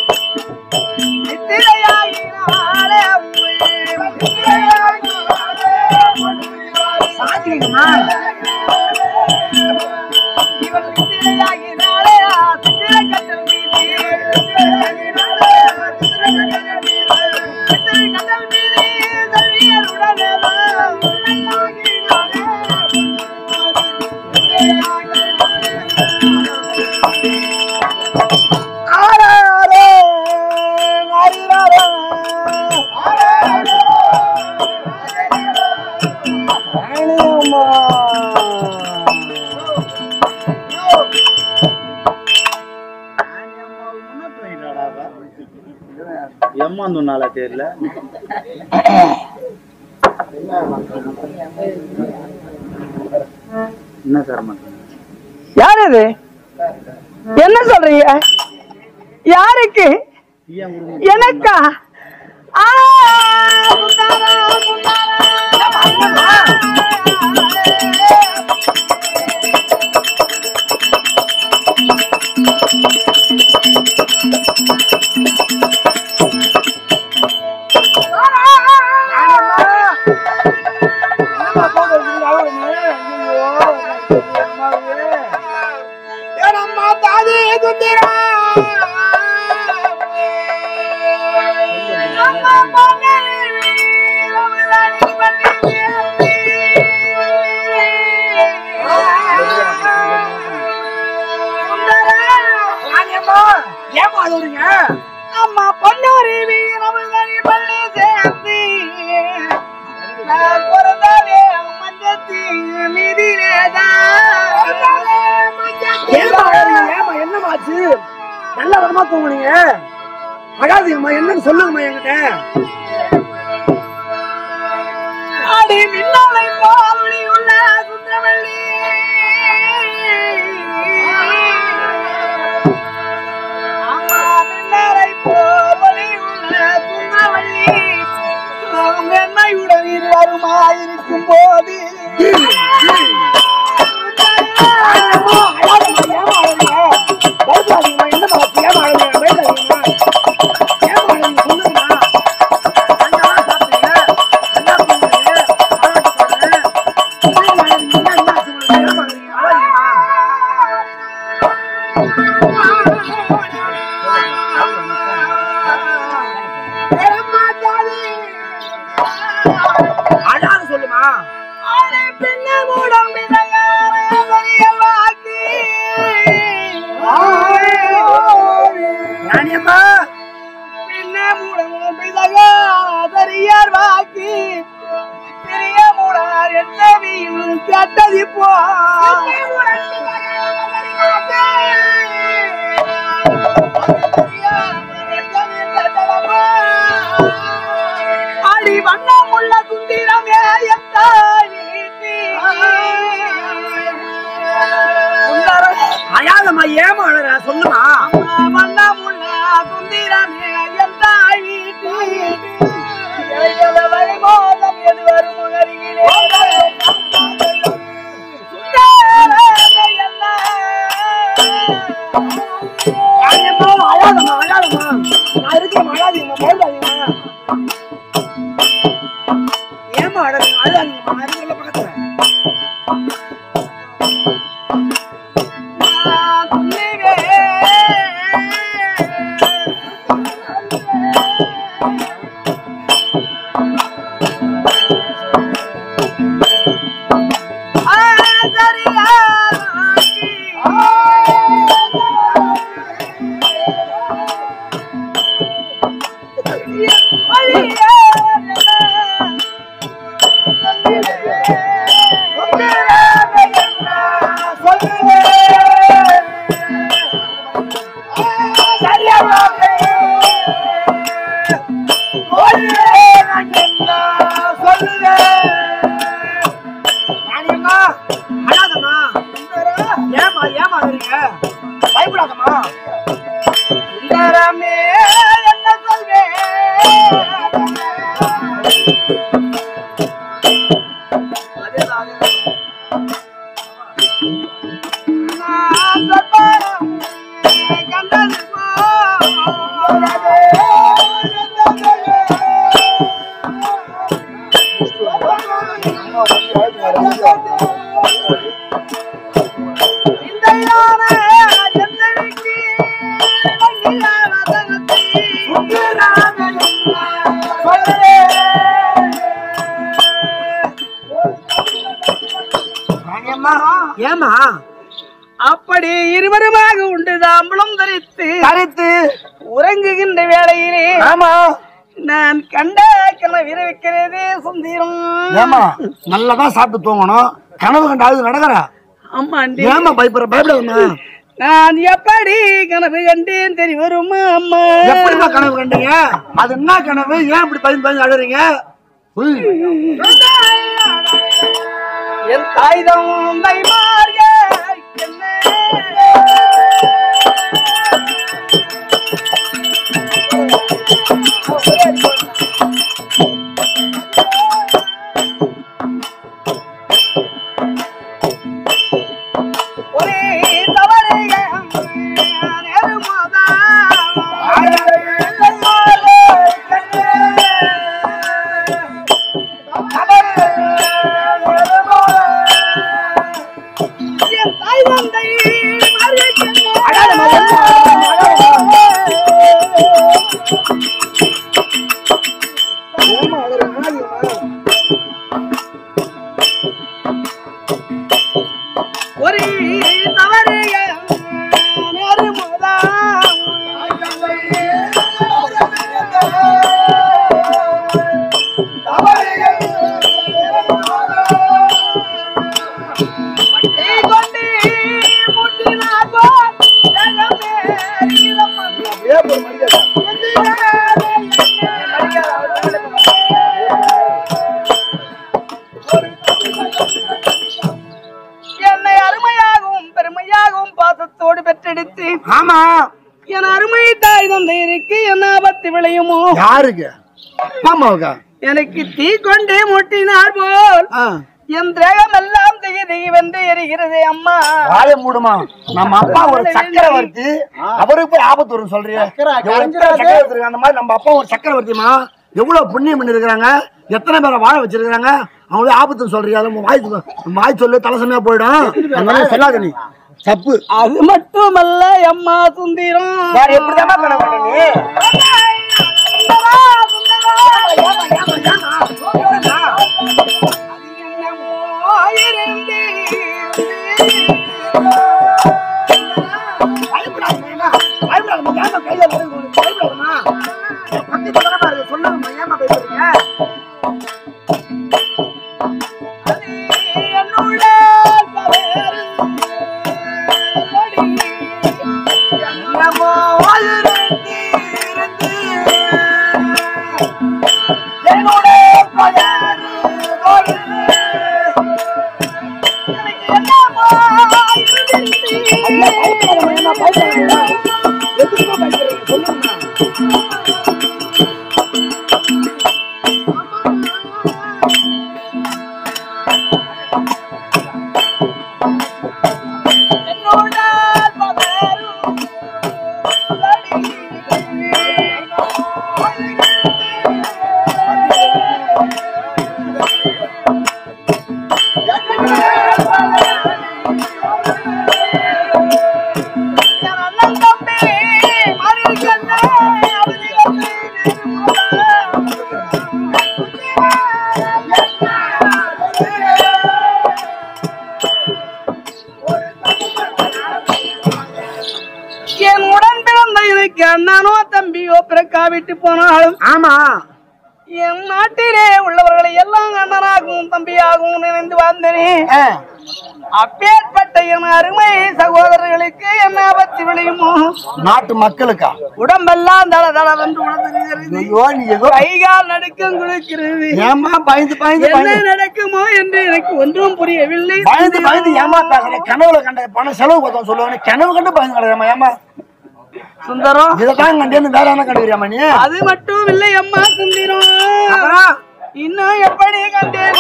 நித்திரையாகினாளே அம்மே. இவள் நித்திரையாகினாளே பொண்ணும் மாறி. சாத்தியங்கம்மா இவள் நித்திரையாகினாளே ஆ சித்திரை கட்டல் மீது. நித்திரையாகினாளே ஆ சித்திரை கட்டல் மீது. சித்திரை கட்டல் மீது செல்வியருடனே தான் நித்திரையாகினாளே ஆராரே ஆரிராரே ராணியம்மா ஏமாந்து நாளா தெரியல என்ன சார் மாட்டேன் யார் அது என்ன சொல்றீங்க யாருக்கு எனக்கா ஆ, முந்தாரா, முந்தாரா. அம்மா பொன்னூரி வீரமுதலி பள்ளி சேர்த்து நான் பிறந்ததே மஞ்சத்தி ஏமா என்னமாச்சு நல்ல வரமா தூங்குனீங்க அழாதீங்கம்மா என்னன்னு சொல்லுங்கம்மா என்கிட்ட அடி மின்னலை போல் உள்ள சுந்தரவள்ளி அம்மா மின்னலை போல் ஒளி உள்ள சுந்தரவள்ளி அவங்க என்னையுடன் இருவருமா இருக்கும் போது அழாது சொல்லுமா அடி பின்ன மூடம் வாக்கி ராணியம்மா பின்ன மூடம் பிதகாதரியார் வாக்கி பெரிய மூடார் என் செவியில் கேட்டது போ அடி வண்ணம் உள்ள சுந்திரமே என் தாய் அழாதம்மா ஏமா அழறா சொல்லுமா வண்ணமுள்ள சுந்திரமே என் தாய் வழிமோதம் எது வரும் அருகிலே சுந்தரமே என்ன ராணியம்மா அழாதம்மா அழாதம்மா நான் இருக்கேன் அழாதீங்கம்மா பயப்படாதீங்கம்மா ஏமா அழாதீங்க அழாதீங்கம்மா நான் இருக்கேன்ல பக்கத்துல ராணியம்மா அழாதம்மா ஏமா ஏமா அழறீங்க பயப்படாதம்மா சுந்தரமே என்ன சொல்வேன் நான் சொற்பனம் கண்டது இந்த யானை எந்தனைக்கு வங்கியான தனத்தை சுந்தரமே என்ன சொல்வேன் ராணியம்மா ஏமா அப்படி இருவருமாக உண்டு தாம்பளம் தரித்து கருத்து உறங்குகின்ற வேளையிலே ஆமா நான் கண்ட கனவு விரைவிக்கிறதே சுந்தரம் ஏமா நல்லதா சாப்பிட்டு தூங்கணும் கனவு கண்டாவது நடக்கிற ஆமாண்டி ஏமா பயப்படுற பயப்படாதம்மா நான் எப்படி கனவு கண்டேன் தெரி வருமா அம்மா எப்படிமா கனவு கண்டீங்க அது என்ன கனவு ஏன் இப்படி பயந்து பயந்து அழுறீங்க உய். என் தாய் தந்தை மார்க ஒரே தவறு என் தாய் தந்தை ஒரு தவறு கொண்டு முட்டினார் போல் ஜகமே என்னை அருமையாகவும் பெருமையாகவும் பாசத்தோடு பெற்றெடுத்து ஆமா என் அருமை தாய் தந்தையருக்கு என்ன ஆபத்து விளையுமோ யாருக்கு மாமாவுக்கா எனக்கு தீ கொண்டு முட்டினார் போல் ஆ. என் தேகம் எல்லாம் திகி திகிவென்று எரிகிறது அம்மா வாய மூடுமா நம்ம அப்பா ஒரு சக்கரவர்த்தி அவருக்கு போய் ஆபத்து வரும் சொல்றியா சக்கரை எவ்வளவு எத்தனை சக்கரவர்த்தி இருக்காங்க? அந்த மாதிரி நம்ம அப்பா ஒரு சக்கரவர்த்திமா எவ்வளவு புண்ணியம் பண்ணி இருக்காங்க எத்தனை பேரை வாழ வச்சிருக்காங்க அவங்களே ஆபத்துன்னு சொல்றியா அது உன் வாய் சொல்~ உன் வாய் சொல்லு தலைசமையா போயிடும் அந்த மாதிரி சொல்லாத நீ தப்பு அது மட்டுமல்ல அம்மா சுந்தரம் வேற எப்படிதாம்மா கனவு கண்ட நீ பயப்படாதம்மா, பயப்படாதம்மா, ஏம்மா கையில விடுங்க, உங்களுக்கு பயப்படாதம்மா. பக்கத்துல தானம்மா இருக்கு, சொல்லுங்கம்மா, ஏம்மா பயப்படுறீங்க? என்னமோ இருந்து இருந்து என்னோட பயறு ஒரு ஐயா, பயப்படாதம்மா, ஏம்மா பயப்படுறீங்க? எதுக்கும்மா பயப்படுறீங்க? சொல்லுங்கம்மா. என் உடன் பிறந்த எனக்கு அண்ணனோ தம்பியோ பிறக்கா விட்டு போனாலும் ஆமா என் நாட்டிலே உள்ளவர்களை எல்லாம் அண்ணனாகவும் தம்பியாகவும் நினைந்து வந்தேன் ஆ. அப்பேற்பட்ட என் அருமை சகோதரர்களுக்கு என்ன ஆபத்து விளையுமோ நாட்டு மக்களுக்கா உடம்பெல்லாம் தள தளவென்று உணர்ந்துகிறது ஐயோ நீ ஏதோ கைகால் நடுக்கம் கொடுக்கிறது ஏமா பயந்து பயந்து என்ன பயந்து நடக்குமோ என்று எனக்கு ஒன்றும் புரியவில்லை பயந்து பயந்து ஏமா பேசுற கனவுல கண்ட பணம் செலவு பார்த்தோம் சொல்லுவாங்க கனவு கண்டு பயந்து கிடக்குறேம்மா ஏமா சுந்தரம் இதைத்தான் கண்டேன்னு வேற என்ன கண்டுக்கிறியாமா நீ அது மட்டும் இல்லை அம்மா சுந்தரம் அப்புறம் இன்னும் எப்படி கண்டேன்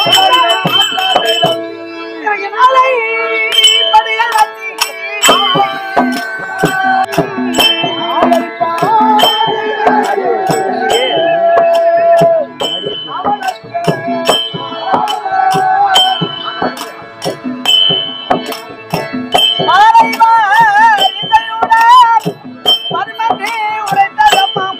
எனக்கு நாளை படிகள் வத்தி. மாலை வாரிதையுடன் பரிமன்றி உரைத்ததம்மாம்.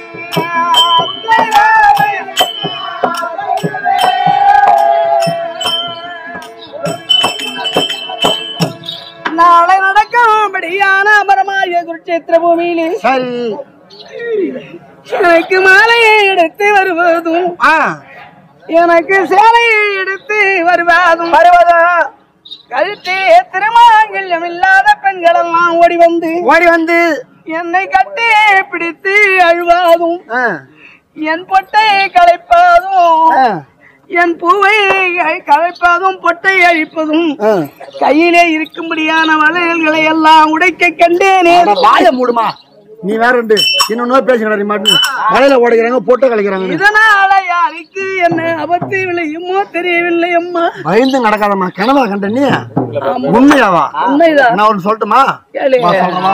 நாளை நடக்கும்படியான அமரமாய குருட்சேத்திர பூமியிலே சரி எனக்கு மாலையை எடுத்து வருவதும் ஆ எனக்கு சேலையை எடுத்து வருவதும் வருவதா கழுத்தே திருமாங்கல் மாங்கல்யம் இல்லாத பெண்கள் எல்லாம் ஓடி வந்து ஓடி வந்து என்னை கட்டி பிடித்து அழுவாதும் ஆ, என் பொட்டை களைப்பாதும் ஆ, என் பூவை களைப்பதும் பொட்டை அழிப்பதும் ஆ. கையிலே இருக்கும்படியான வளையல்களை எல்லாம் உடைக்க கண்டேனே அட, வாயை மூடுமா நீ வேற ரெண்டு இன்னொன்னு பேசுகிறாரு மாட்டு மலையில ஓடுகிறாங்க போட்டோ கலைக்கிறாங்க இதனால யாருக்கு என்ன அபத்து விளையுமோ தெரியவில்லை அம்மா பயந்து நடக்காதம்மா கனவா கண்ட நீ உண்மையாவா உண்மைதான் நான் ஒன்று சொல்லட்டுமா கேளு. வா, சொல்றேம்மா.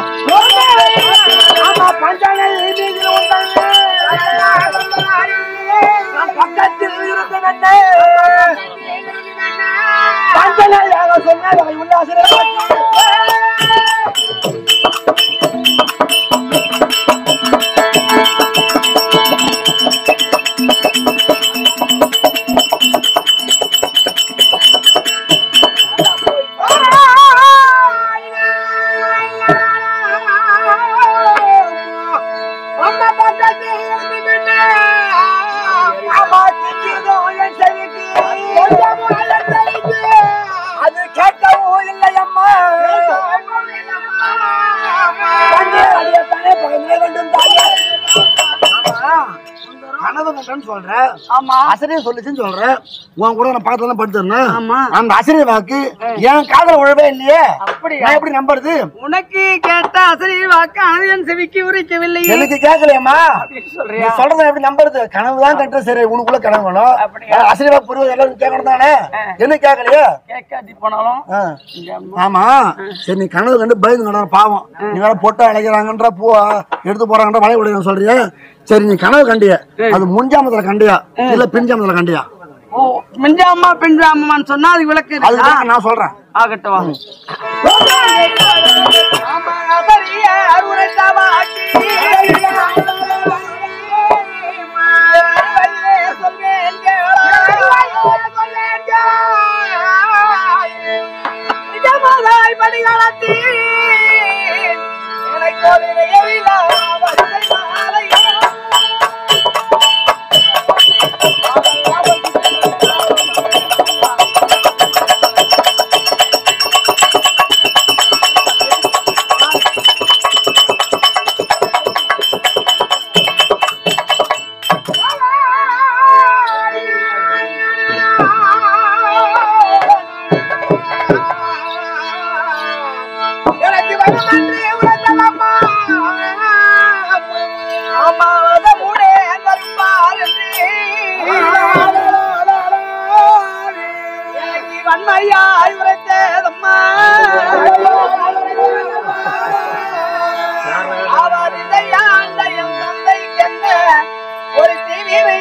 பக்கத்தில் இருந்தவனே பஞ்சனையாக சொன்னால் அவை உல்லாசராக அது கேட்கவும் இல்லை அம்மா கண்ணே அடியத்தானே பகலே வேண்டும் தாயே. ஆமா, கனவு கண்டேன்னு சொல்றேன் ஆமா ஆசிரியர் சொல்லுச்சுன்னு சொல்றேன் உன் கூட நான் பக்கத்துல தான் படுத்துருந்தேன் ஆமா. அந்த ஆசிரியர் வாக்கு என் காதல உழவே இல்லையே அப்படியா? நான் எப்படி நம்புறது உனக்கு கேட்ட அசரி வாக்கு அது என் செவிக்கு உரைக்கவில்லை எனக்கு கேட்கலையம்மா நீ சொல்றியா சொல்றத எப்படி நம்புறது கனவு தான் கட்டுற சரி உனக்குள்ள கனவு வேணும் அப்படியா? ஆசிரியர் வாக்கு புரிவது எல்லாம் கேட்கணும் தானே என்ன கேட்கலையே கேட்காட்டி போனாலும் ஆ. இங்க அம்மா. ஆமா சரி நீ கனவு கண்டு பயந்து கிடக்குற பாவம் நீ வேற பொட்டை அழைக்கிறாங்கன்ற பூ எடுத்து போறாங்கன்ற மழை விடுங்க சொல்றிய சரி நீ கனவு கண்டிய அது முன்ஜாமத்துல கண்டியா இல்ல பின்ஜாமத்துல கண்டியா ஓ மிஞ்சாமா பிஞ்சாமான்னு சொன்னா அது விளக்கு இருக்கா? அதுதான் நான் சொல்றேன் ஆகட்டும் வாங்க ஆமா, அசரிய அருரைத்த வாக்கி. வழியே சொல்வேன் கேளாய். நிஜமாதாய் படிகளத்தில் எனக்கு ஒரு நினைவிலா வரிசை மாலையா. எனக்கு வருமன்றி உரைத்தலம்மா. அம்மா வதமுடே தருப்பார் என்று. எனக்கு வன்மையாய் உரைத்ததம்மா. அவர் இதையாண்ட என் தந்தைக்கென்ன ஒரு தீவிரை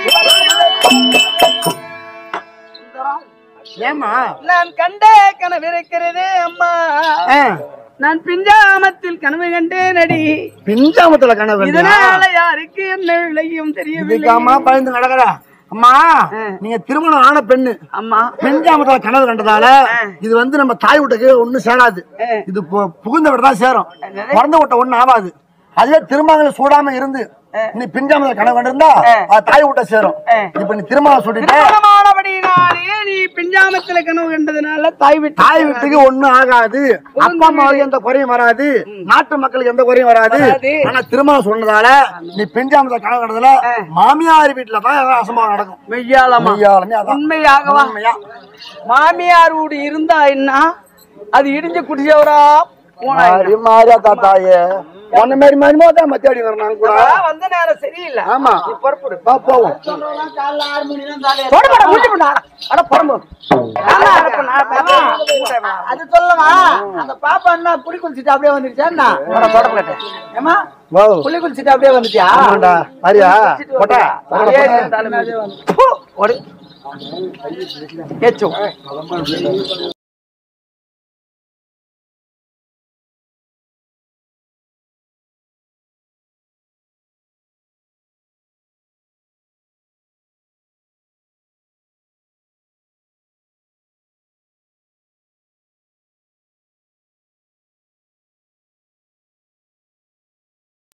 சுந்தரம் ஏமா நான் கண்ட கனவு இருக்கிறது அம்மா ஆ, நான் பிஞ்சாமத்தில் கனவு கண்டேன் அடி பின்ஜாமத்துல கனவு கண்டியா? இதனால யாருக்கு என்ன விளையும் தெரியவில்லை இதுக்காமா பயந்து நடக்கிற அம்மா நீங்க திருமணம் ஆன பெண்ணு அம்மா பெண்ஜாமத்துல கனவு கண்டதால இது வந்து நம்ம தாய் வீட்டுக்கு ஒண்ணும் சேராது இது பு- புகுந்த வீடு தான் சேரும் பிறந்த வீட்டை ஒண்ணும் ஆகாது அதுவே திருமணம் சூடாம இருந்து நீ பின்ஜாமத்துல கனவு கண்டிருந்தா அது தாய் வீட்டை சேரும் இப்ப நீ திருமணம் சொல்லிட்ட திருமணமானபடினாலே நீ பிஞ்சாமத்துல கனவு கண்டதுனால தாய் விட்டு தாய் வீட்டுக்கு ஒண்ணும் ஆகாது அப்பா அம்மாவுக்கு எந்த குறையும் வராது நாட்டு மக்களுக்கு எந்த குறையும் வராது வராது. ஆனா திருமணம் சொன்னதால நீ பெஞ்சாமத்துல கனவு கண்டதுல மாமியார் வீட்டுல தான் ஏதாவது அசம்பாவம் நடக்கும் மெய்யாலமா மெய்யாலுமே அதான் உண்மையாகவா உண்மையா மாமியார் வீடு இருந்தா என்ன அது இடிஞ்சு குடிச்சவரா போனா என்ன? மாறி மாறியா தாத்தாயே உன்ன மாதிரி மருமோ தான் மத்தியாடி வரணும் கூட அதான் வந்த நேரம் சரியில்லை ஆமா நீ புறப்படு வா போவோம் போடப்பட முடிச்சு பண்ணா அட புறம்பு நல்லா இருப்பேன் நான் பேசுறேன். அது சொல்லமா அந்த பாப்பா என்ன புளி குளிச்சுட்டு அப்படியே வந்துருச்சா என்ன போட, போட மாட்டேன். ஏமா வா புளி குளிச்சுட்டு அப்படியே வந்துட்டியா ஆமாண்டா மாரியா போட்டா அப்படியே இருந்தாலும். போ, ஓடு. ஏச்சோ